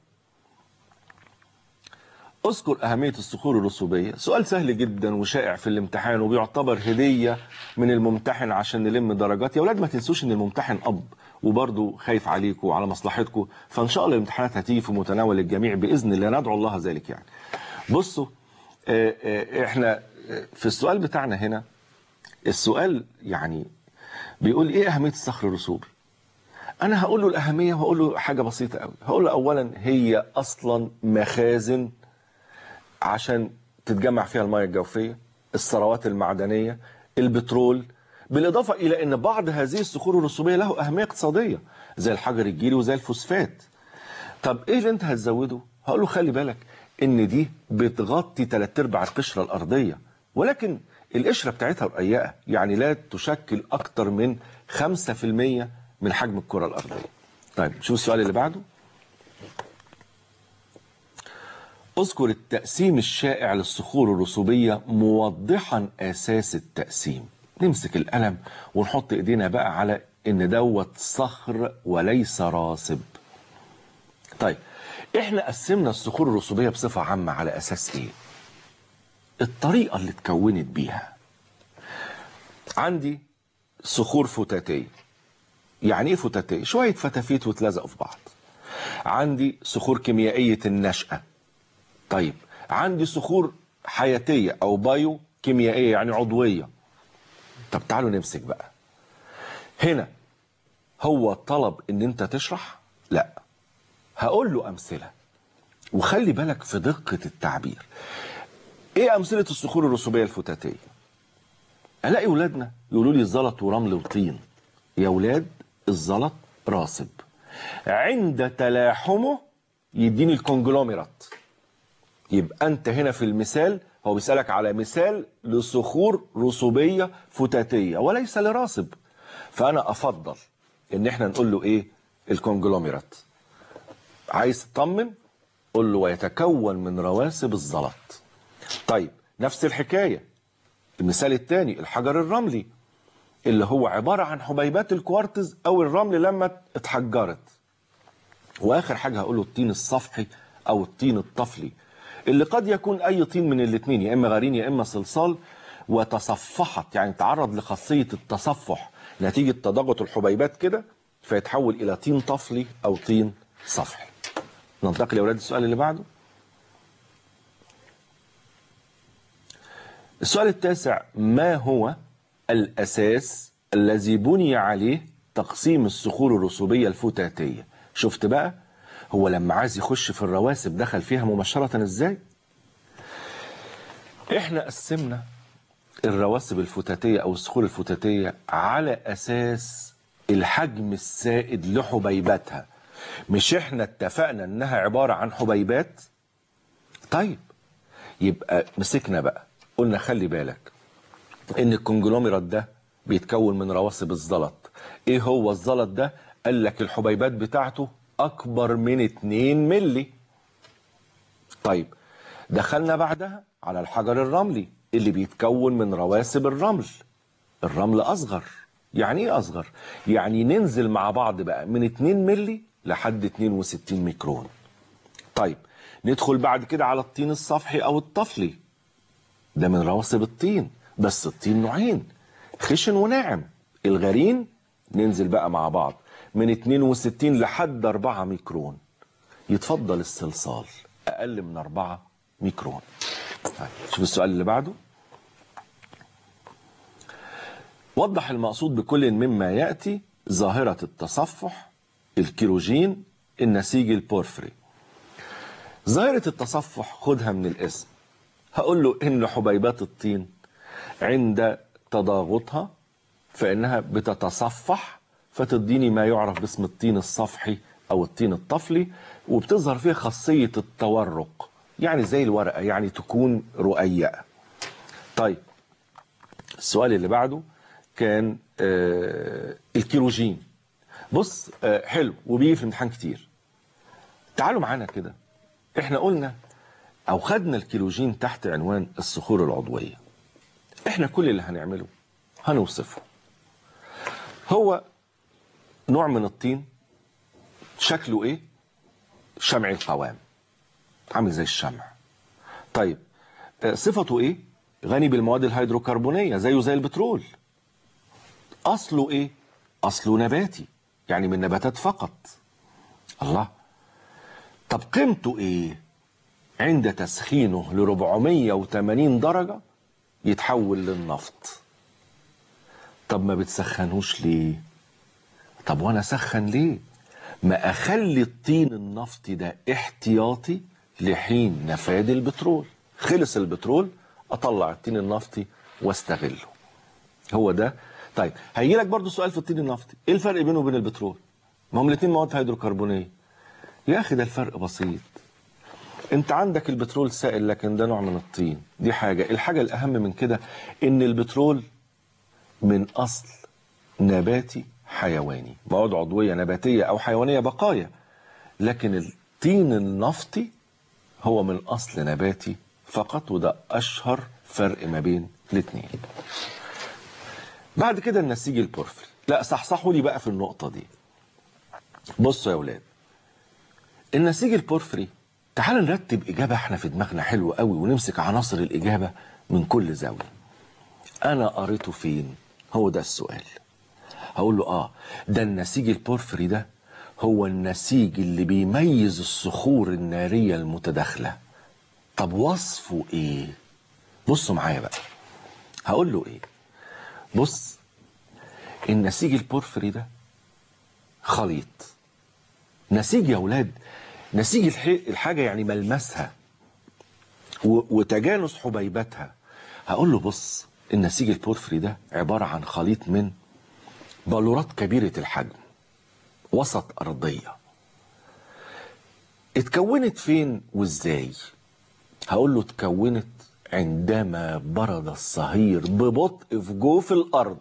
اذكر اهميه الصخور الرسوبيه سؤال سهل جدا وشائع في الامتحان وبيعتبر هديه من الممتحن عشان نلم درجات يا اولاد ما تنسوش ان الممتحن اب وبرضه خايف عليكم وعلى مصلحتكم فان شاء الله الامتحانات هتيجي في متناول الجميع باذن الله ندعو الله ذلك يعني بصوا آه، آه، احنا آه، في السؤال بتاعنا هنا السؤال يعني بيقول ايه اهميه الصخر الرسوبي انا هقول له الاهميه وهقول له حاجه بسيطه قوي هقول له اولا هي اصلا مخازن عشان تتجمع فيها المياه الجوفيه الثروات المعدنيه البترول بالاضافه الى ان بعض هذه الصخور الرسوبيه له اهميه اقتصاديه زي الحجر الجيري وزي الفوسفات طب ايه اللي انت هتزوده هقول له خلي بالك ان دي بتغطي ثلاث ارباع القشره الارضيه ولكن القشره بتاعتها رقيقه يعني لا تشكل اكتر من 5% من حجم الكره الارضيه طيب شوف السؤال اللي بعده اذكر التقسيم الشائع للصخور الرسوبيه موضحا اساس التقسيم نمسك القلم ونحط ايدينا بقى على ان دوت صخر وليس راسب طيب احنا قسمنا الصخور الرسوبيه بصفه عامه على اساس ايه الطريقه اللي اتكونت بيها عندي صخور فتاتيه يعني ايه فتاتيه شويه فتافيت واتلزقوا في بعض عندي صخور كيميائيه النشاه طيب عندي صخور حياتيه او بايو كيميائيه يعني عضويه طب تعالوا نمسك بقى هنا هو طلب ان انت تشرح لا هقول له امثله وخلي بالك في دقه التعبير ايه امثله الصخور الرسوبيه الفتاتيه الاقي ولادنا يقولوا لي زلط ورمل وطين يا ولاد الزلط راسب عند تلاحمه يديني الكونجلوميرات يبقى انت هنا في المثال هو بيسالك على مثال لصخور رسوبيه فتاتيه وليس لراسب فانا افضل ان احنا نقول له ايه الكونجلوميرات عايز تطمن قول له ويتكون من رواسب الزلط طيب نفس الحكايه المثال الثاني الحجر الرملي اللي هو عباره عن حبيبات الكوارتز او الرمل لما اتحجرت واخر حاجه هقوله الطين الصفحي او الطين الطفلي اللي قد يكون اي طين من الاثنين يا اما غرين يا اما صلصال وتصفحت يعني تعرض لخاصيه التصفح نتيجه تضاغط الحبيبات كده فيتحول الى طين طفلي او طين صفحي ننتقل يا اولاد السؤال اللي بعده السؤال التاسع ما هو الاساس الذي بني عليه تقسيم الصخور الرسوبيه الفتاتيه شفت بقى هو لما عايز يخش في الرواسب دخل فيها مباشره ازاي احنا قسمنا الرواسب الفتاتيه او الصخور الفتاتيه على اساس الحجم السائد لحبيباتها مش احنا اتفقنا انها عبارة عن حبيبات طيب يبقى مسكنا بقى قلنا خلي بالك ان الكونجلوميرات ده بيتكون من رواسب الزلط ايه هو الزلط ده قال لك الحبيبات بتاعته اكبر من 2 ملي طيب دخلنا بعدها على الحجر الرملي اللي بيتكون من رواسب الرمل الرمل اصغر يعني ايه اصغر يعني ننزل مع بعض بقى من 2 ملي لحد 62 ميكرون طيب ندخل بعد كده على الطين الصفحي او الطفلي ده من رواسب الطين بس الطين نوعين خشن وناعم الغرين ننزل بقى مع بعض من 62 لحد 4 ميكرون يتفضل الصلصال اقل من 4 ميكرون طيب شوف السؤال اللي بعده وضح المقصود بكل مما ياتي ظاهره التصفح الكيروجين النسيج البورفري ظاهره التصفح خدها من الاسم هقول له ان حبيبات الطين عند تضاغطها فانها بتتصفح فتديني ما يعرف باسم الطين الصفحي او الطين الطفلي وبتظهر فيه خاصيه التورق يعني زي الورقه يعني تكون رقيقه طيب السؤال اللي بعده كان آه الكيروجين بص آه حلو وبيجي في الامتحان كتير تعالوا معانا كده احنا قلنا او خدنا الكيلوجين تحت عنوان الصخور العضويه احنا كل اللي هنعمله هنوصفه هو نوع من الطين شكله ايه شمعي القوام عامل زي الشمع طيب آه، صفته ايه غني بالمواد الهيدروكربونيه زيه زي البترول اصله ايه اصله نباتي يعني من نباتات فقط الله طب قيمته ايه عند تسخينه ل 480 درجة يتحول للنفط طب ما بتسخنوش ليه طب وانا اسخن ليه ما اخلي الطين النفطي ده احتياطي لحين نفاد البترول خلص البترول اطلع الطين النفطي واستغله هو ده طيب هيجي لك برضو سؤال في الطين النفطي ايه الفرق بينه وبين البترول ما هم الاثنين مواد هيدروكربونيه يا اخي ده الفرق بسيط انت عندك البترول سائل لكن ده نوع من الطين دي حاجة الحاجة الأهم من كده إن البترول من أصل نباتي حيواني مواد عضوية نباتية أو حيوانية بقايا لكن الطين النفطي هو من أصل نباتي فقط وده أشهر فرق ما بين الاثنين بعد كده النسيج البورفري لا صحصحوا لي بقى في النقطة دي بصوا يا ولاد النسيج البورفري تعال نرتب إجابة احنا في دماغنا حلو قوي ونمسك عناصر الإجابة من كل زاوية أنا قريته فين هو ده السؤال هقول له آه ده النسيج البورفري ده هو النسيج اللي بيميز الصخور النارية المتداخلة طب وصفه إيه بصوا معايا بقى هقول له إيه بص النسيج البورفري ده خليط نسيج يا ولاد نسيج الح- الحاجة يعني ملمسها و- وتجانس حبيباتها هقول له بص النسيج البورفري ده عبارة عن خليط من بلورات كبيرة الحجم وسط أرضية اتكونت فين وازاي هقول له اتكونت عندما برد الصهير ببطء في جوف الأرض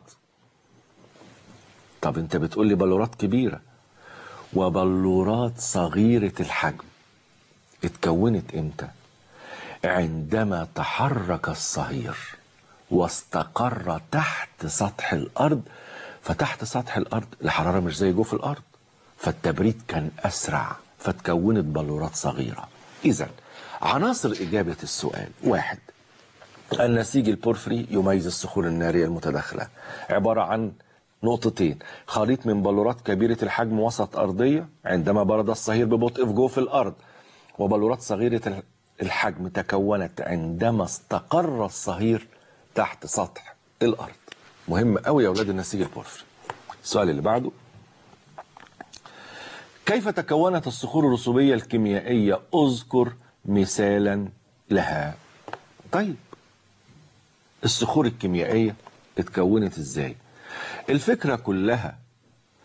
طب انت بتقول لي بلورات كبيره وبلورات صغيرة الحجم اتكونت امتى عندما تحرك الصهير واستقر تحت سطح الارض فتحت سطح الارض الحرارة مش زي جوف الارض فالتبريد كان اسرع فتكونت بلورات صغيرة اذا عناصر اجابة السؤال واحد النسيج البورفري يميز الصخور النارية المتداخلة عبارة عن نقطتين خليط من بلورات كبيرة الحجم وسط أرضية عندما برد الصهير ببطء في جوف الأرض وبلورات صغيرة الحجم تكونت عندما استقر الصهير تحت سطح الأرض مهم قوي يا أولاد النسيج البورفري السؤال اللي بعده كيف تكونت الصخور الرسوبية الكيميائية أذكر مثالا لها طيب الصخور الكيميائية اتكونت ازاي الفكرة كلها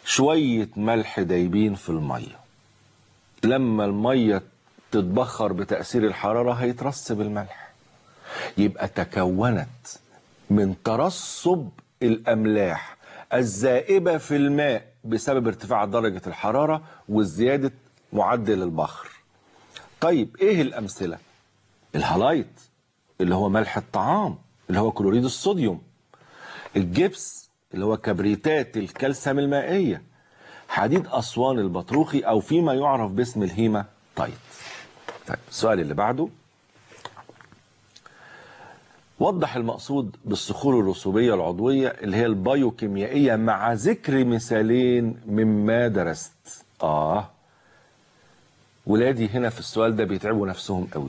شوية ملح دايبين في المية لما المية تتبخر بتأثير الحرارة هيترسب الملح يبقى تكونت من ترسب الأملاح الزائبة في الماء بسبب ارتفاع درجة الحرارة وزيادة معدل البخر طيب ايه الأمثلة الهالايت اللي هو ملح الطعام اللي هو كلوريد الصوديوم الجبس اللي هو كبريتات الكالسيوم المائية حديد أسوان البطروخي أو فيما يعرف باسم الهيما تايت طيب السؤال اللي بعده وضح المقصود بالصخور الرسوبية العضوية اللي هي البايوكيميائية مع ذكر مثالين مما درست آه ولادي هنا في السؤال ده بيتعبوا نفسهم قوي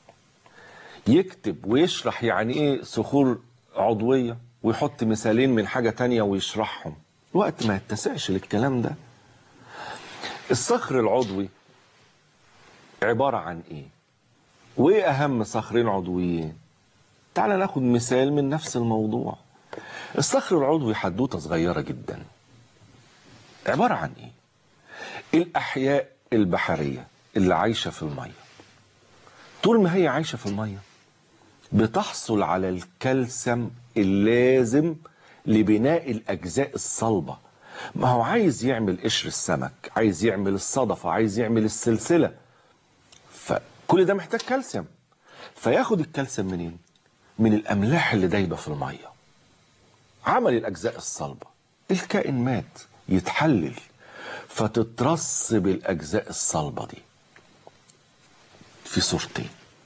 يكتب ويشرح يعني ايه صخور عضوية ويحط مثالين من حاجة تانية ويشرحهم الوقت ما يتسعش للكلام ده الصخر العضوي عبارة عن ايه وايه اهم صخرين عضويين تعال ناخد مثال من نفس الموضوع الصخر العضوي حدوته صغيرة جدا عبارة عن ايه الاحياء البحرية اللي عايشة في المية طول ما هي عايشة في المية بتحصل على الكالسيوم اللازم لبناء الأجزاء الصلبة ما هو عايز يعمل قشر السمك عايز يعمل الصدفة عايز يعمل السلسلة فكل ده محتاج كالسيوم فياخد الكالسيوم منين من الأملاح اللي دايبة في المية عمل الأجزاء الصلبة الكائن مات يتحلل فتترسب الأجزاء الصلبة دي في صورتين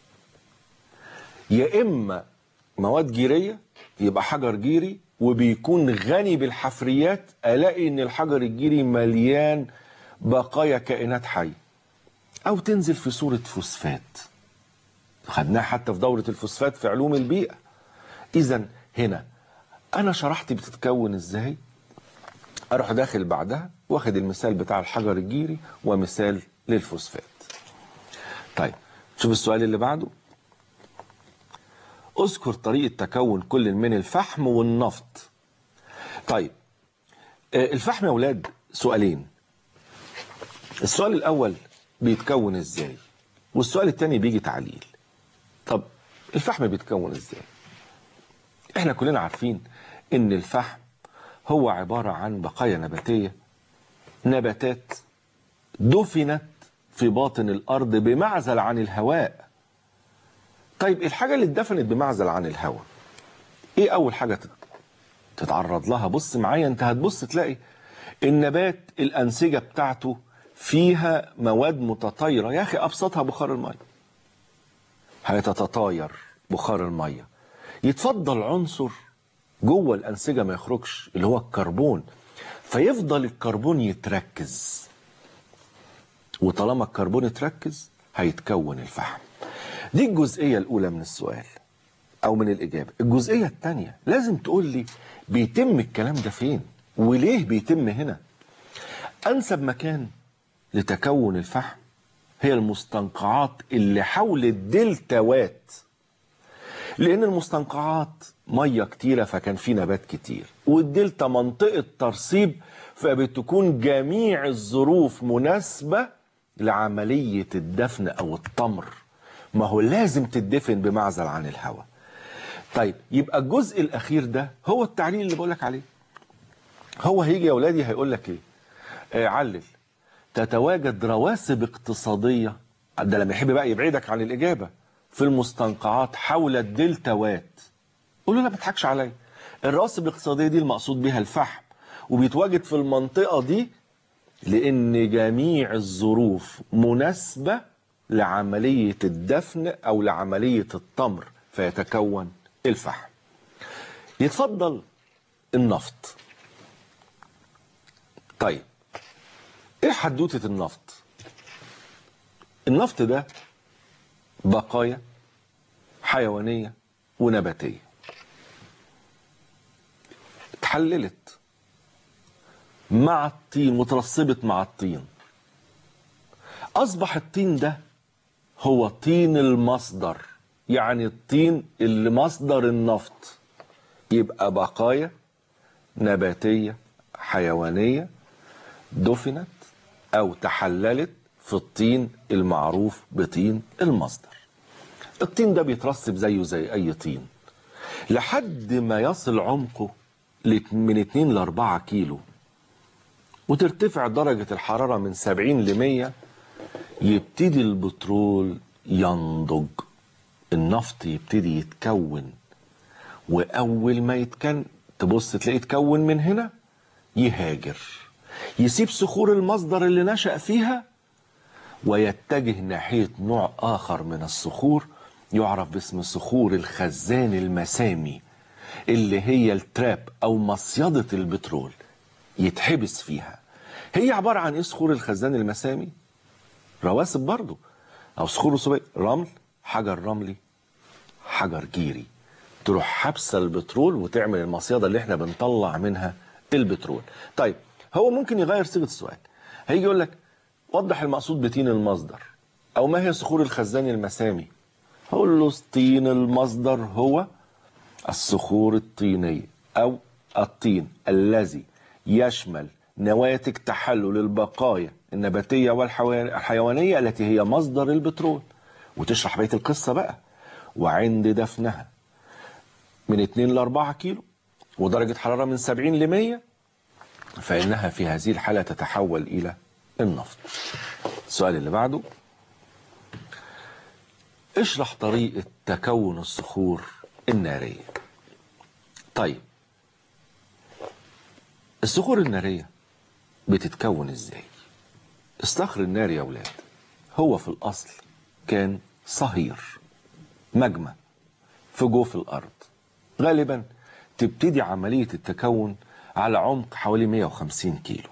يا إما مواد جيرية يبقى حجر جيري وبيكون غني بالحفريات ألاقي إن الحجر الجيري مليان بقايا كائنات حية أو تنزل في صورة فوسفات خدناها حتى في دورة الفوسفات في علوم البيئة إذا هنا أنا شرحت بتتكون إزاي أروح داخل بعدها واخد المثال بتاع الحجر الجيري ومثال للفوسفات طيب شوف السؤال اللي بعده اذكر طريقة تكون كل من الفحم والنفط طيب آه، الفحم يا ولاد سؤالين السؤال الأول بيتكون ازاي والسؤال الثاني بيجي تعليل طب الفحم بيتكون ازاي احنا كلنا عارفين ان الفحم هو عبارة عن بقايا نباتية نباتات دفنت في باطن الأرض بمعزل عن الهواء طيب الحاجة اللي اتدفنت بمعزل عن الهواء ايه أول حاجة تت- تتعرض لها بص معايا انت هتبص تلاقي النبات الأنسجة بتاعته فيها مواد متطايرة يا أخي أبسطها بخار المية هيتتطاير بخار المية يتفضل عنصر جوه الأنسجة ما يخرجش اللي هو الكربون فيفضل الكربون يتركز وطالما الكربون اتركز هيتكون الفحم دي الجزئية الأولى من السؤال أو من الإجابة الجزئية الثانية لازم تقول لي بيتم الكلام ده فين وليه بيتم هنا أنسب مكان لتكون الفحم هي المستنقعات اللي حول الدلتاوات لأن المستنقعات مية كتيرة فكان في نبات كتير والدلتا منطقة ترسيب فبتكون جميع الظروف مناسبة لعملية الدفن أو الطمر ما هو لازم تدفن بمعزل عن الهواء طيب يبقى الجزء الأخير ده هو التعليل اللي بقولك عليه هو هيجي يا ولادي هيقول لك ايه آه علل تتواجد رواسب اقتصادية ده لما يحب بقى يبعدك عن الإجابة في المستنقعات حول الدلتاوات قول له لا ما تضحكش عليا الرواسب الاقتصادية دي المقصود بها الفحم وبيتواجد في المنطقة دي لأن جميع الظروف مناسبة لعملية الدفن أو لعملية الطمر فيتكون الفحم يتفضل النفط طيب ايه حدوتة النفط النفط ده بقايا حيوانية ونباتية اتحللت مع الطين وترسبت مع الطين أصبح الطين ده هو طين المصدر يعني الطين اللي مصدر النفط يبقى بقايا نباتية حيوانية دفنت أو تحللت في الطين المعروف بطين المصدر الطين ده بيترسب زيه زي أي طين لحد ما يصل عمقه لت- من 2 ل 4 كيلو وترتفع درجة الحرارة من 70 ل 100 يبتدي البترول ينضج النفط يبتدي يتكون وأول ما يتكن تبص تلاقيه يتكون من هنا يهاجر يسيب صخور المصدر اللي نشأ فيها ويتجه ناحية نوع آخر من الصخور يعرف باسم صخور الخزان المسامي اللي هي التراب أو مصيدة البترول يتحبس فيها هي عبارة عن إيه صخور الخزان المسامي؟ رواسب برضو أو صخور رسوبية رمل حجر رملي حجر جيري تروح حبسة البترول وتعمل المصيدة اللي احنا بنطلع منها البترول طيب هو ممكن يغير صيغة السؤال هيجي يقول لك وضح المقصود بطين المصدر او ما هي صخور الخزان المسامي هقول له طين المصدر هو الصخور الطينية او الطين الذي يشمل نواتج تحلل البقايا النباتية والحيوانية التي هي مصدر البترول وتشرح بقية القصة بقى وعند دفنها من 2 ل 4 كيلو ودرجة حرارة من 70 ل 100 فإنها في هذه الحالة تتحول إلى النفط السؤال اللي بعده اشرح طريقة تكون الصخور النارية طيب الصخور النارية بتتكون ازاي الصخر الناري يا ولاد هو في الأصل كان صهير مجمع في جوف الأرض غالبا تبتدي عملية التكون على عمق حوالي 150 كيلو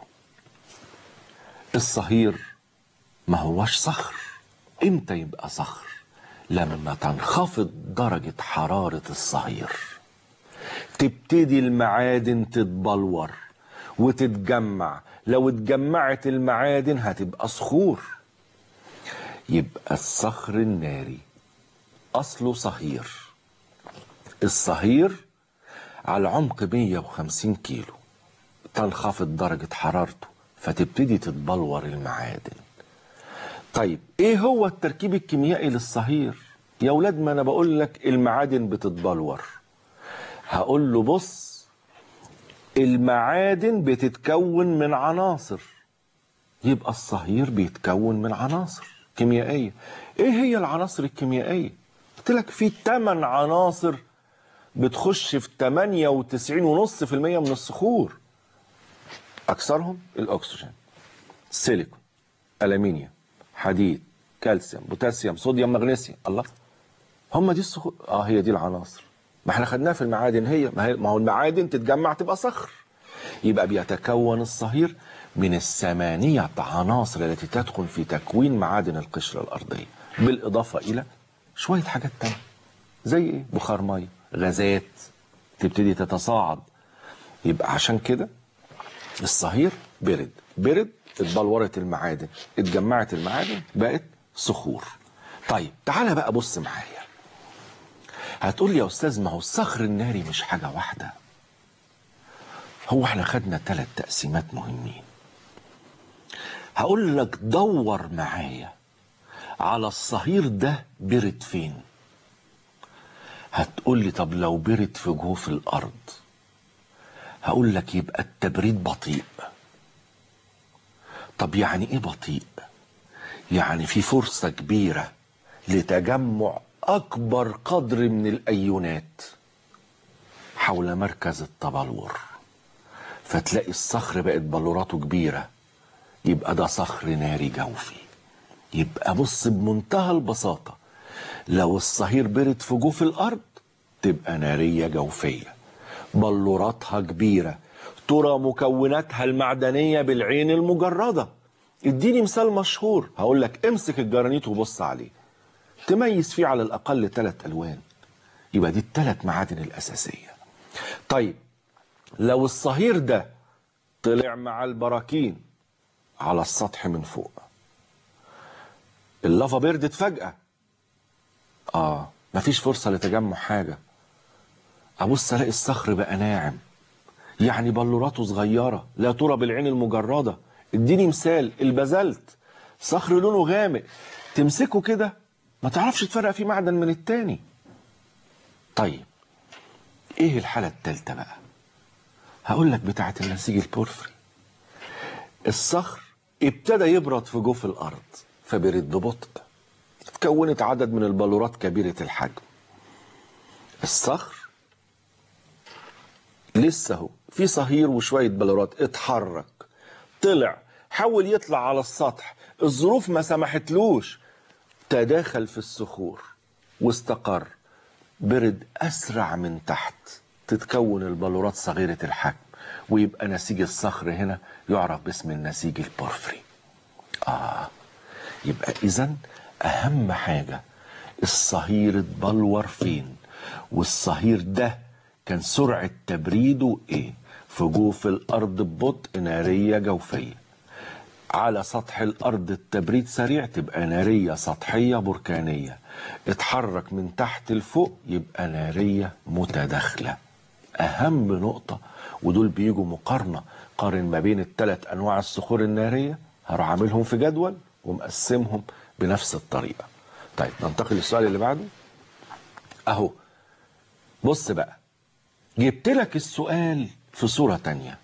الصهير ما هوش صخر امتى يبقى صخر لما تنخفض درجة حرارة الصهير تبتدي المعادن تتبلور وتتجمع لو اتجمعت المعادن هتبقى صخور يبقى الصخر الناري أصله صهير الصهير على عمق 150 كيلو تنخفض درجة حرارته فتبتدي تتبلور المعادن طيب ايه هو التركيب الكيميائي للصهير يا ولاد ما انا بقول لك المعادن بتتبلور هقول له بص المعادن بتتكون من عناصر يبقى الصهير بيتكون من عناصر كيميائية ايه هي العناصر الكيميائية قلت لك في 8 عناصر بتخش في 98.5% من الصخور اكثرهم الاكسجين سيليكون الومنيوم حديد كالسيوم بوتاسيوم صوديوم مغنيسيوم الله هم دي الصخور اه هي دي العناصر ما احنا خدناها في المعادن هي ما, هي ما هو المعادن تتجمع تبقى صخر يبقى بيتكون الصهير من الثمانية عناصر التي تدخل في تكوين معادن القشرة الأرضية بالإضافة إلى شوية حاجات تانية زي إيه؟ بخار مية غازات تبتدي تتصاعد يبقى عشان كده الصهير برد برد اتبلورت المعادن اتجمعت المعادن بقت صخور طيب تعالى بقى بص معايا هتقول لي يا استاذ ما هو الصخر الناري مش حاجه واحده هو احنا خدنا ثلاث تقسيمات مهمين هقول لك دور معايا على الصهير ده برد فين هتقول لي طب لو برد في جوف الارض هقول لك يبقى التبريد بطيء طب يعني ايه بطيء يعني في فرصة كبيرة لتجمع أكبر قدر من الأيونات حول مركز التبلور فتلاقي الصخر بقت بلوراته كبيرة يبقى ده صخر ناري جوفي يبقى بص بمنتهى البساطة لو الصهير برد في جوف الأرض تبقى نارية جوفية بلوراتها كبيرة ترى مكوناتها المعدنية بالعين المجردة اديني مثال مشهور هقول لك امسك الجرانيت وبص عليه تميز فيه على الأقل ثلاث ألوان يبقى دي الثلاث معادن الأساسية طيب لو الصهير ده طلع مع البراكين على السطح من فوق اللافا بردت فجأة اه مفيش فرصة لتجمع حاجة ابص الاقي الصخر بقى ناعم يعني بلوراته صغيرة لا ترى بالعين المجردة اديني مثال البازلت صخر لونه غامق تمسكه كده ما تعرفش تفرق فيه معدن من التاني طيب ايه الحالة التالتة بقى هقول لك بتاعة النسيج البورفري الصخر ابتدى يبرد في جوف الارض فبرد ببطء اتكونت عدد من البلورات كبيرة الحجم الصخر لسه هو في صهير وشوية بلورات اتحرك طلع حاول يطلع على السطح الظروف ما سمحتلوش تداخل في الصخور واستقر برد أسرع من تحت تتكون البلورات صغيرة الحجم ويبقى نسيج الصخر هنا يعرف باسم النسيج البورفري آه يبقى إذا أهم حاجة الصهير اتبلور فين والصهير ده كان سرعة تبريده إيه في جوف الأرض ببطء نارية جوفية على سطح الأرض التبريد سريع تبقى نارية سطحية بركانية اتحرك من تحت لفوق يبقى نارية متداخلة أهم نقطة ودول بيجوا مقارنة قارن ما بين الثلاث أنواع الصخور النارية هروح عاملهم في جدول ومقسمهم بنفس الطريقة طيب ننتقل للسؤال اللي بعده أهو بص بقى جبت لك السؤال في صورة تانية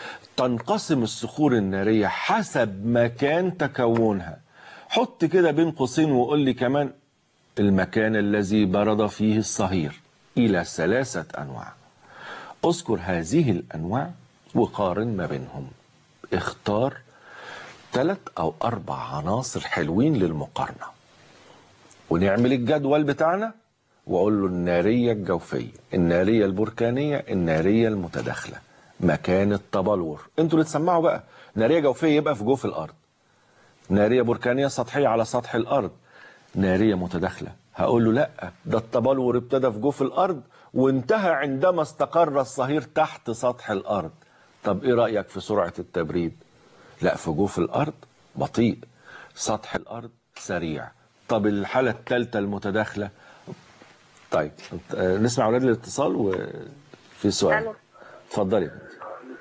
تنقسم الصخور النارية حسب مكان تكونها حط كده بين قوسين وقول لي كمان المكان الذي برد فيه الصهير إلى ثلاثة أنواع اذكر هذه الأنواع وقارن ما بينهم اختار ثلاث أو أربع عناصر حلوين للمقارنة ونعمل الجدول بتاعنا واقول له الناريه الجوفيه الناريه البركانيه الناريه المتداخله مكان التبلور انتوا اللي تسمعوا بقى ناريه جوفيه يبقى في جوف الارض ناريه بركانيه سطحيه على سطح الارض ناريه متداخله هقول له لا ده التبلور ابتدى في جوف الارض وانتهى عندما استقر الصهير تحت سطح الارض طب ايه رايك في سرعه التبريد لا في جوف الارض بطيء سطح الارض سريع طب الحاله الثالثه المتداخله طيب آه، نسمع اولاد الاتصال وفي سؤال ألو. اتفضلي يا بنتي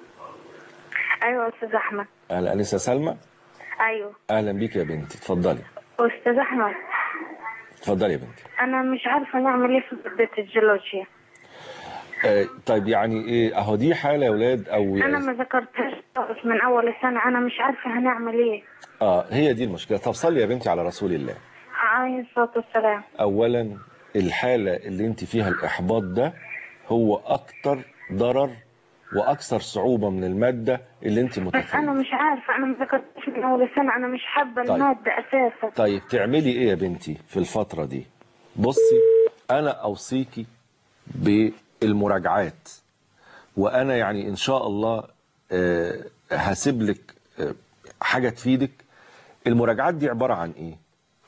ايوه يا استاذ احمد اهلا انسه سلمى ايوه اهلا بيك يا بنتي اتفضلي استاذ احمد اتفضلي يا بنتي انا مش عارفه نعمل ايه في ماده الجيولوجيا آه طيب يعني ايه اهو دي حاله يا اولاد او انا ما ذكرتهاش خالص من اول السنه انا مش عارفه هنعمل ايه اه هي دي المشكله طب صلي يا بنتي على رسول الله عليه الصلاه والسلام اولا الحاله اللي انت فيها الاحباط ده هو اكتر ضرر واكثر صعوبه من الماده اللي انت بس انا متخيله مش عارفه انا ما ذكرتهاش من اول السنه انا مش حابه طيب. الماده اساسا طيب تعملي ايه يا بنتي في الفترة دي بصي انا اوصيكي بالمراجعات وانا يعني ان شاء الله آه، هسيب لك آه، حاجة تفيدك المراجعات دي عبارة عن ايه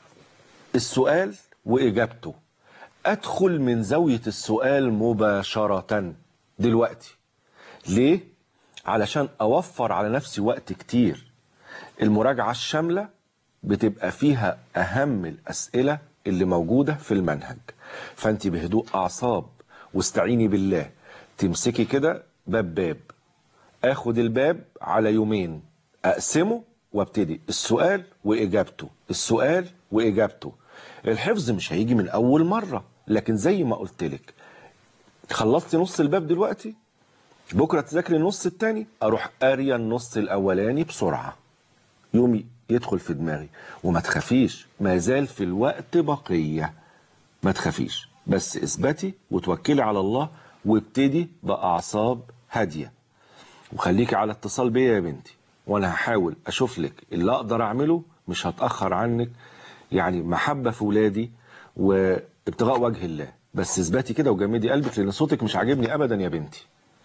السؤال واجابته ادخل من زاوية السؤال مباشرة دلوقتي ليه علشان اوفر على نفسي وقت كتير المراجعة الشاملة بتبقى فيها أهم الأسئلة اللي موجودة في المنهج فأنت بهدوء أعصاب واستعيني بالله تمسكي كده باب باب اخد الباب على يومين اقسمه وابتدي السؤال واجابته السؤال واجابته الحفظ مش هيجي من اول مره لكن زي ما قلت لك خلصتي نص الباب دلوقتي بكره تذاكري النص التاني اروح قاريه النص الاولاني بسرعه يومي يدخل في دماغي وما تخافيش ما زال في الوقت بقيه ما تخافيش بس اثبتي وتوكلي على الله وابتدي باعصاب هاديه وخليكي على اتصال بيا يا بنتي وانا هحاول اشوف لك اللي اقدر اعمله مش هتاخر عنك يعني محبه في ولادي وابتغاء وجه الله بس اثبتي كده وجمدي قلبك لان صوتك مش عاجبني ابدا يا بنتي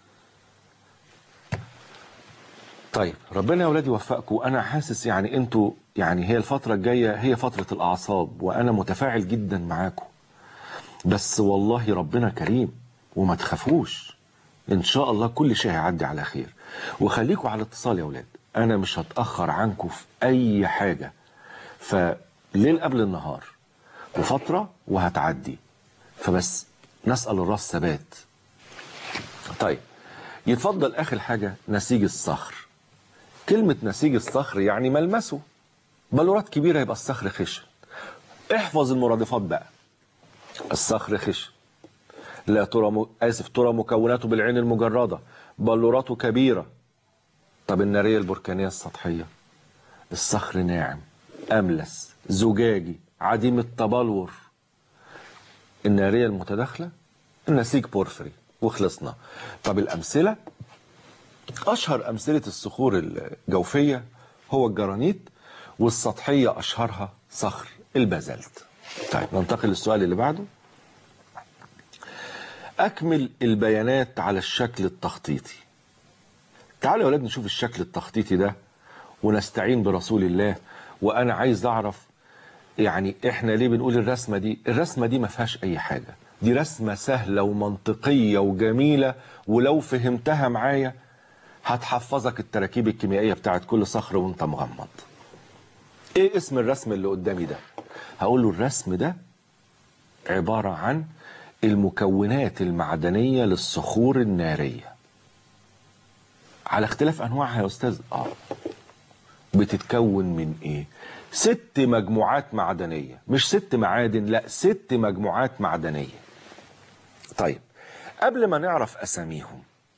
طيب ربنا يا ولادي يوفقكم انا حاسس يعني انتوا يعني هي الفتره الجايه هي فتره الاعصاب وانا متفاعل جدا معاكم بس والله ربنا كريم وما تخافوش ان شاء الله كل شيء هيعدي على خير وخليكم على اتصال يا ولاد انا مش هتاخر عنكم في اي حاجه فليل قبل النهار وفتره وهتعدي فبس نسال الله الثبات طيب يتفضل اخر حاجه نسيج الصخر كلمة نسيج الصخر يعني ملمسه بلورات كبيرة يبقى الصخر خشن احفظ المرادفات بقى الصخر خشن لا ترى م... اسف ترى مكوناته بالعين المجردة بلوراته كبيرة طب النارية البركانية السطحية الصخر ناعم أملس زجاجي عديم التبلور النارية المتداخلة النسيج بورفري وخلصنا طب الأمثلة أشهر أمثلة الصخور الجوفية هو الجرانيت والسطحية أشهرها صخر البازلت طيب ننتقل للسؤال اللي بعده أكمل البيانات على الشكل التخطيطي تعالوا يا ولاد نشوف الشكل التخطيطي ده ونستعين برسول الله وأنا عايز أعرف يعني إحنا ليه بنقول الرسمة دي الرسمة دي ما فيهاش أي حاجة دي رسمة سهلة ومنطقية وجميلة ولو فهمتها معايا هتحفظك التراكيب الكيميائية بتاعت كل صخر وانت مغمض ايه اسم الرسم اللي قدامي ده هقول له الرسم ده عبارة عن المكونات المعدنية للصخور النارية على اختلاف انواعها يا استاذ اه بتتكون من ايه ست مجموعات معدنية مش ست معادن لا ست مجموعات معدنية طيب قبل ما نعرف اساميهم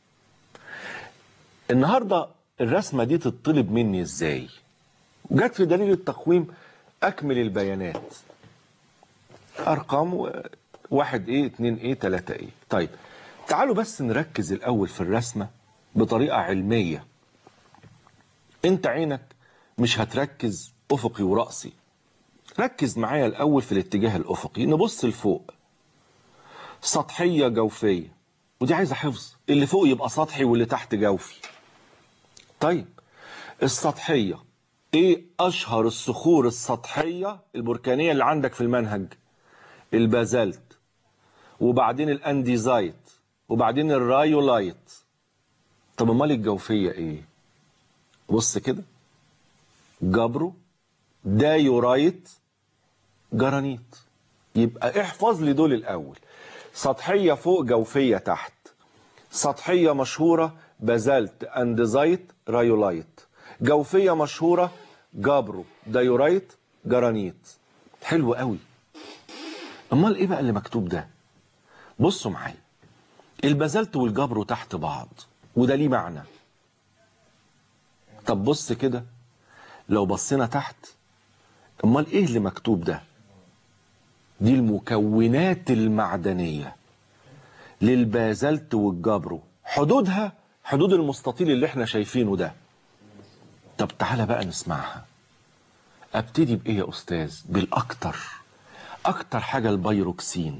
النهاردة الرسمة دي تطلب مني ازاي جت في دليل التقويم اكمل البيانات ارقام و- واحد ايه اتنين ايه تلاتة ايه طيب تعالوا بس نركز الاول في الرسمة بطريقة علمية انت عينك مش هتركز افقي ورأسي ركز معايا الاول في الاتجاه الافقي نبص لفوق سطحية جوفية ودي عايزة حفظ اللي فوق يبقى سطحي واللي تحت جوفي طيب السطحية ايه اشهر الصخور السطحية البركانية اللي عندك في المنهج البازلت وبعدين الانديزايت وبعدين الرايولايت طب امال الجوفية ايه بص كده جبرو دايورايت جرانيت يبقى احفظ لي دول الاول سطحية فوق جوفية تحت سطحية مشهورة بازلت اندزايت رايولايت جوفية مشهورة جابرو دايورايت جرانيت حلو قوي امال ايه بقى اللي مكتوب ده بصوا معايا البازلت والجبرو تحت بعض وده ليه معنى طب بص كده لو بصينا تحت امال ايه اللي مكتوب ده دي المكونات المعدنية للبازلت والجبرو حدودها حدود المستطيل اللي احنا شايفينه ده طب تعالى بقى نسمعها ابتدي بايه يا استاذ بالاكتر اكتر حاجة البيروكسين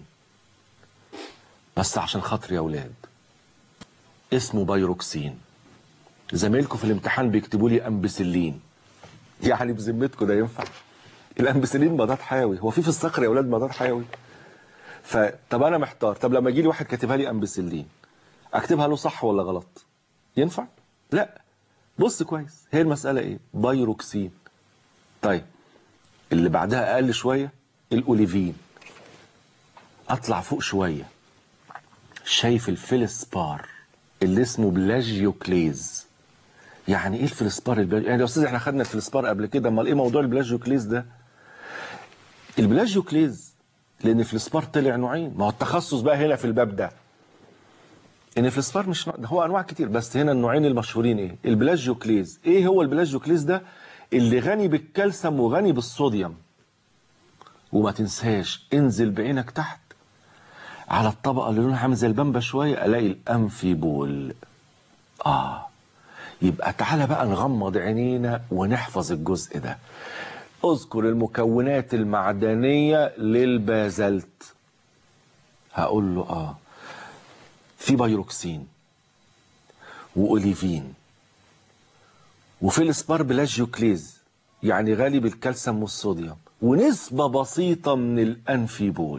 بس عشان خاطر يا اولاد اسمه بيروكسين زمايلكم في الامتحان بيكتبوا لي امبسلين يعني بذمتكم ده ينفع الامبسلين مضاد حيوي هو في في الصخر يا اولاد مضاد حيوي فطب انا محتار طب لما يجي لي واحد كاتبها لي امبسلين اكتبها له صح ولا غلط ينفع لا بص كويس هي المساله ايه بايروكسين طيب اللي بعدها اقل شويه الاوليفين اطلع فوق شويه شايف الفيلسبار اللي اسمه بلاجيوكليز يعني ايه الفلسبار البلاج... يعني يا استاذ احنا خدنا الفلسبار قبل كده امال ايه موضوع البلاجيوكليز ده البلاجيوكليز لان الفلسبار طلع نوعين ما هو التخصص بقى هنا في الباب ده ان الفلسبار مش نوع... ده هو انواع كتير بس هنا النوعين المشهورين ايه البلاجيوكليز ايه هو البلاجيوكليز ده اللي غني بالكالسيوم وغني بالصوديوم وما تنساش انزل بعينك تحت على الطبقه اللي لونها عامل زي البامبا شويه الاقي الانفيبول اه يبقى تعالى بقى نغمض عينينا ونحفظ الجزء ده اذكر المكونات المعدنية للبازلت هقول له اه في بيروكسين واوليفين وفيلسبار بلاجيوكليز يعني غالي بالكالسيوم والصوديوم ونسبة بسيطة من الانفيبول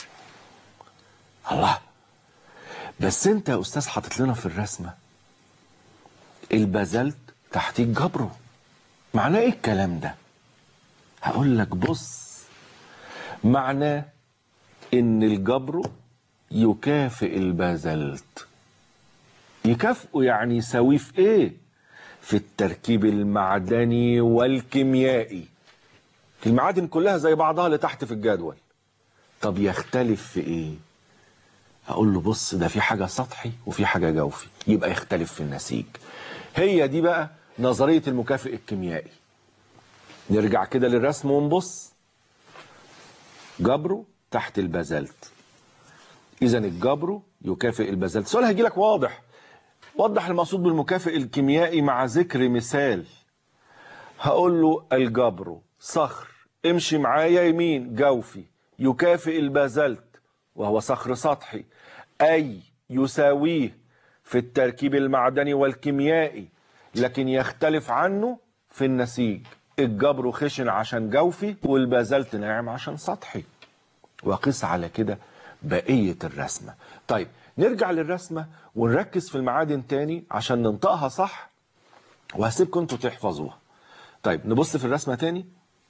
الله بس انت يا استاذ حاطط لنا في الرسمه البازلت تحتيه الجبرو معناه ايه الكلام ده هقول لك بص معناه ان الجبرو يكافئ البازلت يكافئه يعني يساويه في ايه في التركيب المعدني والكيميائي المعادن كلها زي بعضها اللي تحت في الجدول طب يختلف في ايه اقول له بص ده في حاجة سطحي وفي حاجة جوفي يبقى يختلف في النسيج هي دي بقى نظرية المكافئ الكيميائي نرجع كده للرسم ونبص جبره تحت البازلت اذا الجبر يكافئ البازلت السؤال هيجي لك واضح وضح المقصود بالمكافئ الكيميائي مع ذكر مثال هقول له الجبر صخر امشي معايا يمين جوفي يكافئ البازلت وهو صخر سطحي اي يساويه في التركيب المعدني والكيميائي لكن يختلف عنه في النسيج الجبر خشن عشان جوفي والبازلت ناعم عشان سطحي وقس على كده بقية الرسمة طيب نرجع للرسمة ونركز في المعادن تاني عشان ننطقها صح وهسيبكم انتوا تحفظوها طيب نبص في الرسمة تاني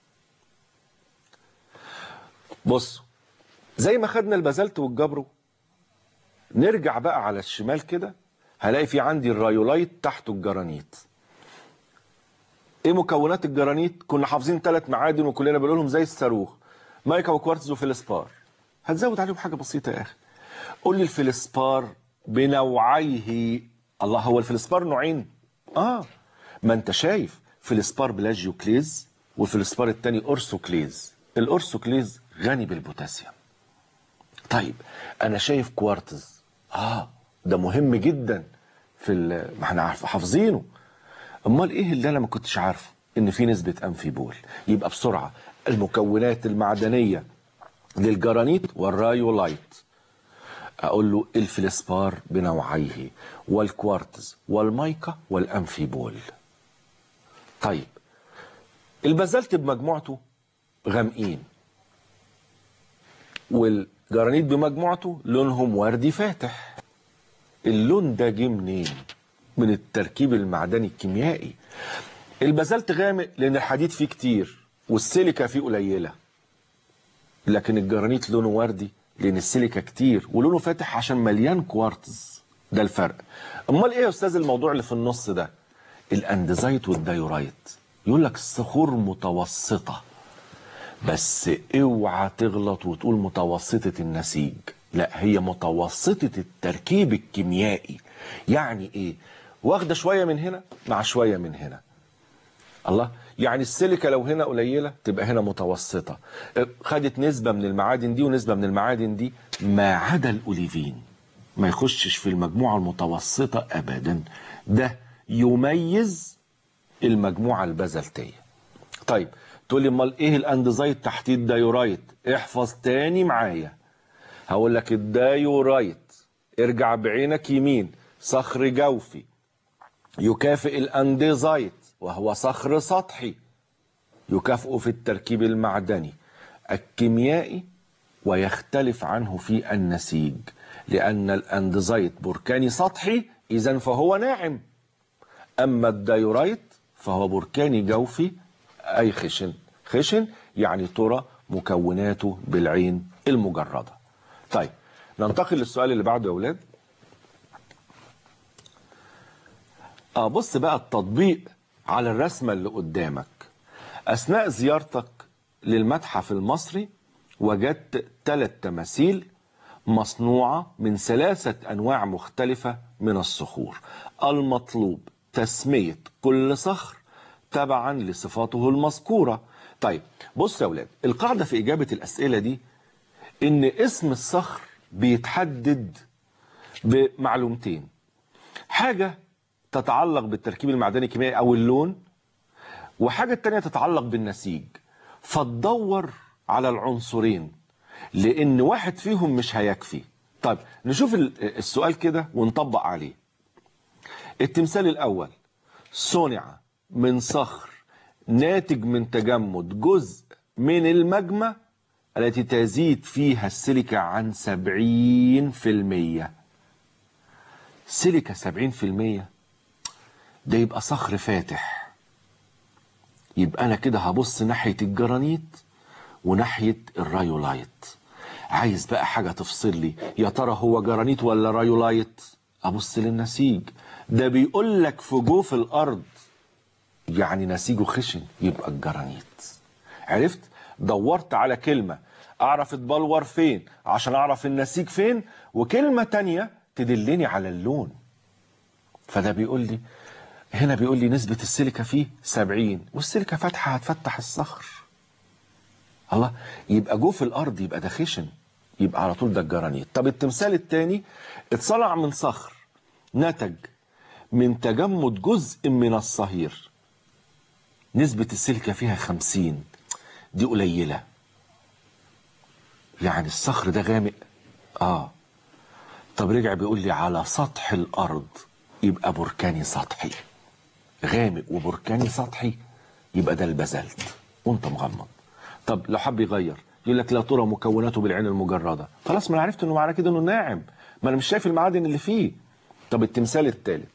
بص زي ما خدنا البازلت والجبرو نرجع بقى على الشمال كده هلاقي في عندي الرايولايت تحته الجرانيت ايه مكونات الجرانيت كنا حافظين ثلاث معادن وكلنا بنقولهم زي الصاروخ مايكا وكوارتز وفلسبار هتزود عليهم حاجه بسيطه يا اخي قول لي الفلسبار بنوعيه الله هو الفلسبار نوعين اه ما انت شايف فلسبار بلاجيوكليز والفلسبار الثاني اورسوكليز الاورسوكليز غني بالبوتاسيوم طيب انا شايف كوارتز اه ده مهم جدا في ال- ما احنا عارف- حافظينه امال ايه اللي انا ما كنتش عارفه ان في نسبه امفيبول يبقى بسرعه المكونات المعدنيه للجرانيت والرايولايت اقول له الفلسبار بنوعيه والكوارتز والمايكا والامفيبول طيب البازلت بمجموعته غامقين والجرانيت بمجموعته لونهم وردي فاتح اللون ده جه منين من التركيب المعدني الكيميائي البازلت غامق لان الحديد فيه كتير والسيليكا فيه قليله لكن الجرانيت لونه وردي لان السيليكا كتير ولونه فاتح عشان مليان كوارتز ده الفرق امال ايه يا استاذ الموضوع اللي في النص ده الاندزايت والدايورايت يقول لك الصخور متوسطه بس اوعى تغلط وتقول متوسطة النسيج لا هي متوسطة التركيب الكيميائي يعني ايه واخدة شوية من هنا مع شوية من هنا الله يعني السيليكا لو هنا قليلة تبقى هنا متوسطة اه، خدت نسبة من المعادن دي ونسبة من المعادن دي ما عدا الأوليفين ما يخشش في المجموعة المتوسطة أبدا ده يميز المجموعة البازلتية طيب تقول لي امال ايه الاندزايت تحتيه الدايورايت احفظ تاني معايا هقول لك الدايورايت ارجع بعينك يمين صخر جوفي يكافئ الانديزايت وهو صخر سطحي يكافئه في التركيب المعدني الكيميائي ويختلف عنه في النسيج لأن الأندزايت بركاني سطحي إذا فهو ناعم أما الدايورايت فهو بركاني جوفي أي خشن خشن يعني ترى مكوناته بالعين المجردة طيب ننتقل للسؤال اللي بعده يا أولاد اه بص بقى التطبيق على الرسمة اللي قدامك أثناء زيارتك للمتحف المصري وجدت ثلاث تماثيل مصنوعة من ثلاثة أنواع مختلفة من الصخور المطلوب تسمية كل صخر تبعا لصفاته المذكورة طيب بص يا أولاد القاعدة في إجابة الأسئلة دي إن اسم الصخر بيتحدد بمعلومتين حاجة تتعلق بالتركيب المعدني الكيميائي أو اللون وحاجة تانية تتعلق بالنسيج فتدور على العنصرين لأن واحد فيهم مش هيكفي طيب نشوف ال- السؤال كده ونطبق عليه التمثال الأول صنع من صخر ناتج من تجمد جزء من المجمع التي تزيد فيها السيليكا عن 70% سيليكا 70% ده يبقى صخر فاتح يبقى انا كده هبص ناحيه الجرانيت وناحيه الرايولايت عايز بقى حاجه تفصل لي يا ترى هو جرانيت ولا رايولايت ابص للنسيج ده بيقول لك في جوف الارض يعني نسيجه خشن يبقى الجرانيت عرفت دورت على كلمة اعرف اتبلور فين عشان اعرف النسيج فين وكلمة تانية تدلني على اللون فده بيقول لي هنا بيقول لي نسبة السيليكا فيه 70 والسيليكا فاتحة هتفتح الصخر الله يبقى جوف الارض يبقى ده خشن يبقى على طول ده الجرانيت طب التمثال التاني اتصنع من صخر نتج من تجمد جزء من الصهير نسبة السيليكا فيها 50 دي قليلة يعني الصخر ده غامق اه طب رجع بيقول لي على سطح الارض يبقى بركاني سطحي غامق وبركاني سطحي يبقى ده البازلت وانت مغمض طب لو حب يغير يقول لك لا ترى مكوناته بالعين المجرده خلاص ما انا عرفت انه معناه كده انه ناعم ما انا مش شايف المعادن اللي فيه طب التمثال الثالث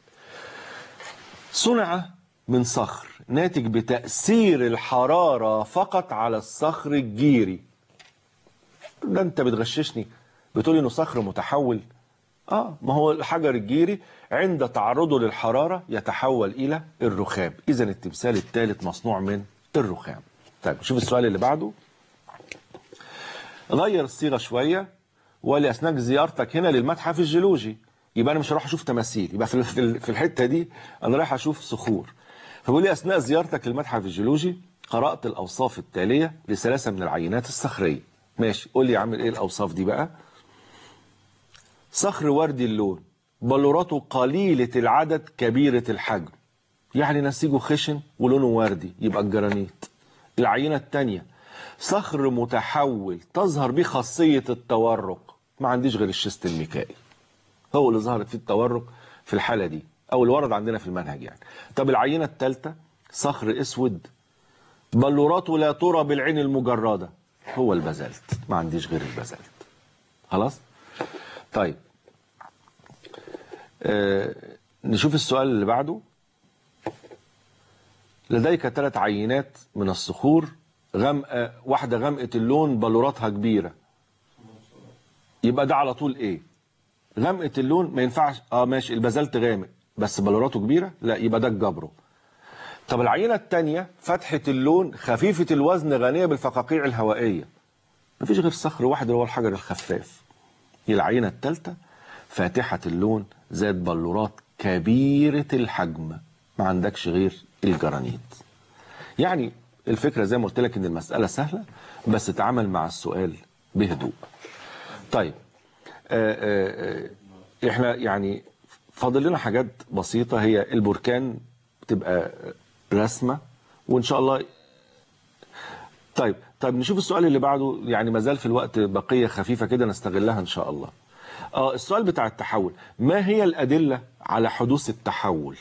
صنع من صخر ناتج بتأثير الحرارة فقط على الصخر الجيري ده انت بتغششني بتقول انه صخر متحول اه ما هو الحجر الجيري عند تعرضه للحرارة يتحول الى الرخام اذا التمثال الثالث مصنوع من الرخام طيب شوف السؤال اللي بعده غير الصيغة شوية ولأثناء زيارتك هنا للمتحف الجيولوجي يبقى أنا مش هروح أشوف تماثيل يبقى في في- في الحتة دي أنا رايح أشوف صخور فبيقول لي أثناء زيارتك للمتحف الجيولوجي قرأت الأوصاف التالية لثلاثة من العينات الصخرية ماشي قول لي يا عم إيه الأوصاف دي بقى صخر وردي اللون بلوراته قليلة العدد كبيرة الحجم يعني نسيجه خشن ولونه وردي يبقى الجرانيت العينة التانية صخر متحول تظهر به خاصية التورق ما عنديش غير الشيست الميكائي هو اللي ظهرت فيه التورق في الحالة دي أو اللي ورد عندنا في المنهج يعني طب العينة الثالثة صخر أسود بلوراته لا ترى بالعين المجردة هو البازلت ما عنديش غير البازلت خلاص طيب آه نشوف السؤال اللي بعده لديك ثلاث عينات من الصخور غامقه واحده غامقه اللون بلوراتها كبيره يبقى ده على طول ايه غامقه اللون ما ينفعش اه ماشي البازلت غامق بس بلوراته كبيره لا يبقى ده الجبره طب العينه الثانيه فتحه اللون خفيفه الوزن غنيه بالفقاقيع الهوائيه مفيش غير صخر واحد اللي هو الحجر الخفاف هي العينه الثالثه فاتحه اللون ذات بلورات كبيره الحجم ما عندكش غير الجرانيت يعني الفكره زي ما قلت لك ان المساله سهله بس تعامل مع السؤال بهدوء طيب آه آه آه، احنا يعني فاضل لنا حاجات بسيطه هي البركان بتبقى رسمه وان شاء الله طيب طيب نشوف السؤال اللي بعده يعني ما زال في الوقت بقيه خفيفه كده نستغلها ان شاء الله اه السؤال بتاع التحول ما هي الادله على حدوث التحول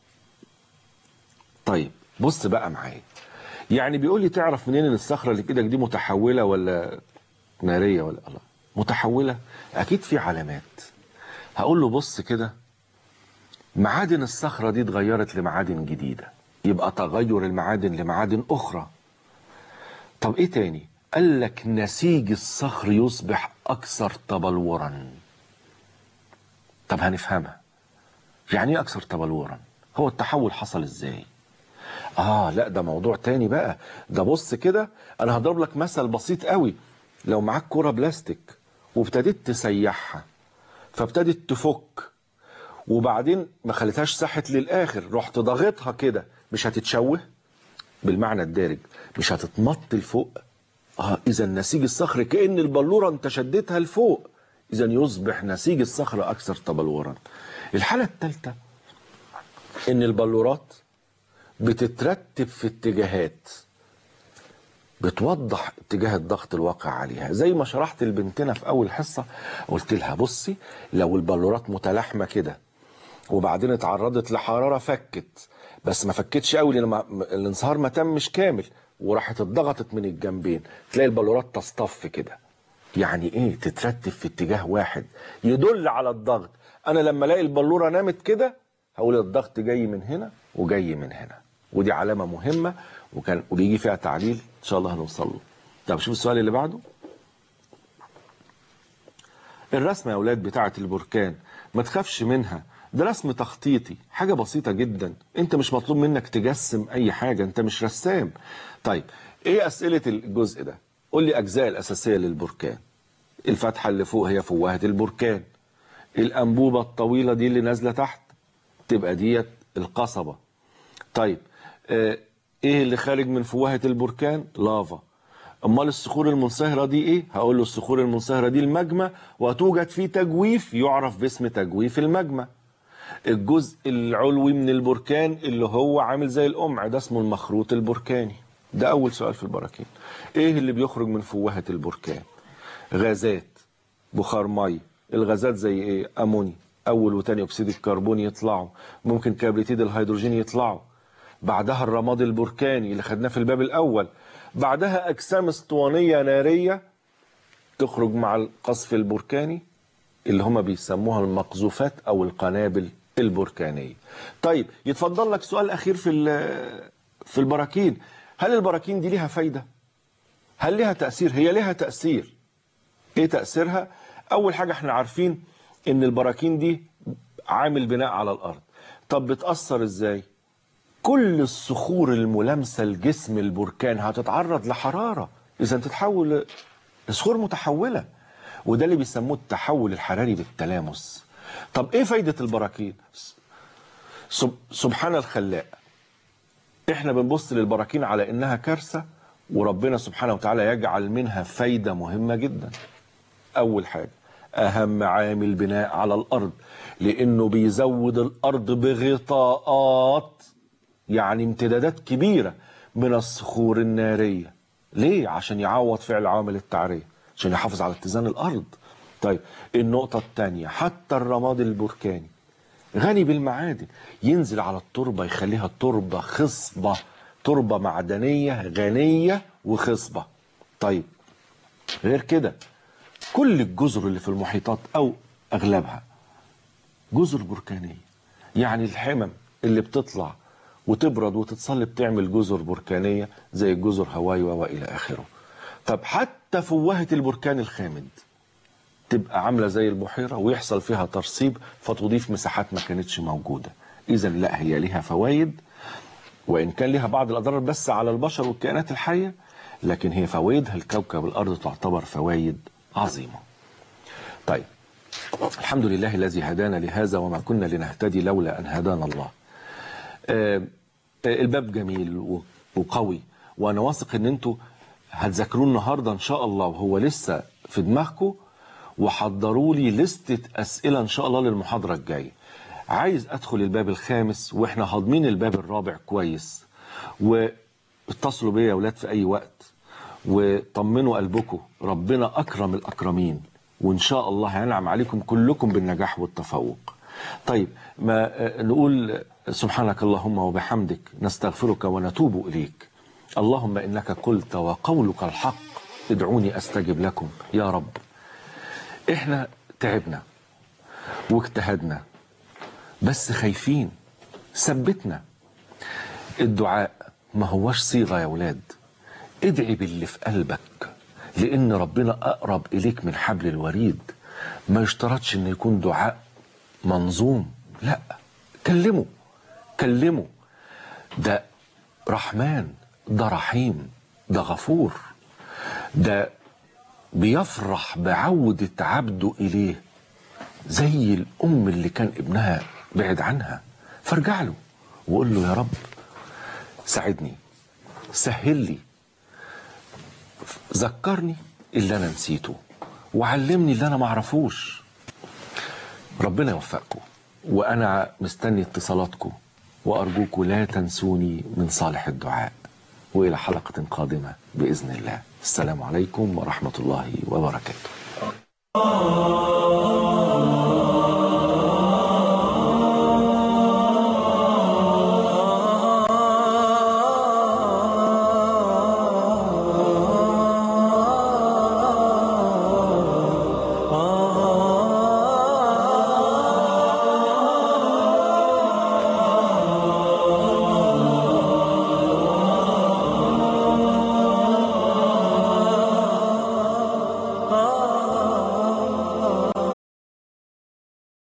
طيب بص بقى معايا يعني بيقول لي تعرف منين ان الصخره اللي في ايدك دي متحوله ولا ناريه ولا الله متحوله اكيد في علامات هقول له بص كده معادن الصخره دي اتغيرت لمعادن جديده يبقى تغير المعادن لمعادن اخرى طب ايه تاني قال لك نسيج الصخر يصبح اكثر تبلورا طب هنفهمها يعني ايه اكثر تبلورا هو التحول حصل ازاي اه لا ده موضوع تاني بقى ده بص كده انا هضرب لك مثل بسيط قوي لو معاك كرة بلاستيك وابتديت تسيحها فابتدت تفك وبعدين ما خليتهاش ساحت للاخر رحت ضاغطها كده مش هتتشوه بالمعنى الدارج مش هتتمط لفوق اه اذا نسيج الصخر كان البلوره انت شدتها لفوق اذا يصبح نسيج الصخر اكثر تبلورا الحاله الثالثه ان البلورات بتترتب في اتجاهات بتوضح اتجاه الضغط الواقع عليها زي ما شرحت لبنتنا في اول حصه قلت لها بصي لو البلورات متلاحمه كده وبعدين اتعرضت لحراره فكت بس ما فكتش قوي لان ما- الانصهار ما تمش كامل وراحت اتضغطت من الجنبين تلاقي البلورات تصطف كده يعني ايه تترتب في اتجاه واحد يدل على الضغط انا لما الاقي البلوره نامت كده هقول الضغط جاي من هنا وجاي من هنا ودي علامه مهمه وكان وبيجي فيها تعليل ان شاء الله هنوصل له طب شوف السؤال اللي بعده الرسمه يا اولاد بتاعه البركان ما تخافش منها ده رسم تخطيطي حاجة بسيطة جدا انت مش مطلوب منك تجسم اي حاجة انت مش رسام طيب ايه اسئلة الجزء ده قول لي اجزاء الاساسية للبركان الفتحة اللي فوق هي فوهة البركان الانبوبة الطويلة دي اللي نازلة تحت تبقى ديت القصبة طيب آه ايه اللي خارج من فوهة البركان لافا امال الصخور المنصهرة دي ايه هقول له الصخور المنصهرة دي المجمى وتوجد فيه تجويف يعرف باسم تجويف المجمى الجزء العلوي من البركان اللي هو عامل زي القمع ده اسمه المخروط البركاني ده اول سؤال في البراكين ايه اللي بيخرج من فوهة البركان غازات بخار مي الغازات زي ايه اموني اول وتاني اكسيد الكربون يطلعوا ممكن كبريتيد الهيدروجين يطلعوا بعدها الرماد البركاني اللي خدناه في الباب الاول بعدها اجسام اسطوانيه ناريه تخرج مع القصف البركاني اللي هم بيسموها المقذوفات او القنابل البركانيه طيب يتفضل لك سؤال اخير في ال- في البراكين هل البراكين دي ليها فايده هل لها تاثير هي لها تاثير ايه تاثيرها اول حاجه احنا عارفين ان البراكين دي عامل بناء على الارض طب بتاثر ازاي كل الصخور الملامسه لجسم البركان هتتعرض لحراره اذا تتحول لصخور متحوله وده اللي بيسموه التحول الحراري بالتلامس طب ايه فايده البراكين سب- سبحان الخلاق احنا بنبص للبراكين على انها كارثه وربنا سبحانه وتعالى يجعل منها فايده مهمه جدا اول حاجه اهم عامل بناء على الارض لانه بيزود الارض بغطاءات يعني امتدادات كبيره من الصخور الناريه ليه عشان يعوض فعل عوامل التعريه عشان يحافظ على اتزان الارض طيب النقطه الثانيه حتى الرماد البركاني غني بالمعادن ينزل على التربه يخليها تربه خصبه تربه معدنيه غنيه وخصبه طيب غير كده كل الجزر اللي في المحيطات او اغلبها جزر بركانيه يعني الحمم اللي بتطلع وتبرد وتتصلب تعمل جزر بركانيه زي جزر هاواي والى اخره طب حتى فوهه البركان الخامد تبقى عامله زي البحيره ويحصل فيها ترسيب فتضيف مساحات ما كانتش موجوده اذا لا هي ليها فوائد وان كان لها بعض الاضرار بس على البشر والكائنات الحيه لكن هي فوائدها الكوكب الارض تعتبر فوائد عظيمه طيب الحمد لله الذي هدانا لهذا وما كنا لنهتدي لولا ان هدانا الله آه، آه، الباب جميل و- وقوي وانا واثق ان انتوا هتذاكروه النهارده ان شاء الله وهو لسه في دماغكم وحضروا لي لستة اسئله ان شاء الله للمحاضره الجايه عايز ادخل الباب الخامس واحنا هاضمين الباب الرابع كويس واتصلوا بيا يا اولاد في اي وقت وطمنوا قلبكم ربنا اكرم الاكرمين وان شاء الله هينعم عليكم كلكم بالنجاح والتفوق طيب ما آه، نقول سبحانك اللهم وبحمدك نستغفرك ونتوب اليك اللهم انك قلت وقولك الحق ادعوني استجب لكم يا رب احنا تعبنا واجتهدنا بس خايفين ثبتنا الدعاء ما هوش صيغه يا ولاد ادعي باللي في قلبك لان ربنا اقرب اليك من حبل الوريد ما يشترطش ان يكون دعاء منظوم لا كلمه كلمه ده رحمن ده رحيم ده غفور ده بيفرح بعودة عبده إليه زي الأم اللي كان ابنها بعد عنها فارجع له وقول له يا رب ساعدني سهل لي ذكرني اللي انا نسيته وعلمني اللي انا ما اعرفوش ربنا يوفقكم وانا مستني اتصالاتكم وارجوكم لا تنسوني من صالح الدعاء والى حلقه قادمه باذن الله السلام عليكم ورحمه الله وبركاته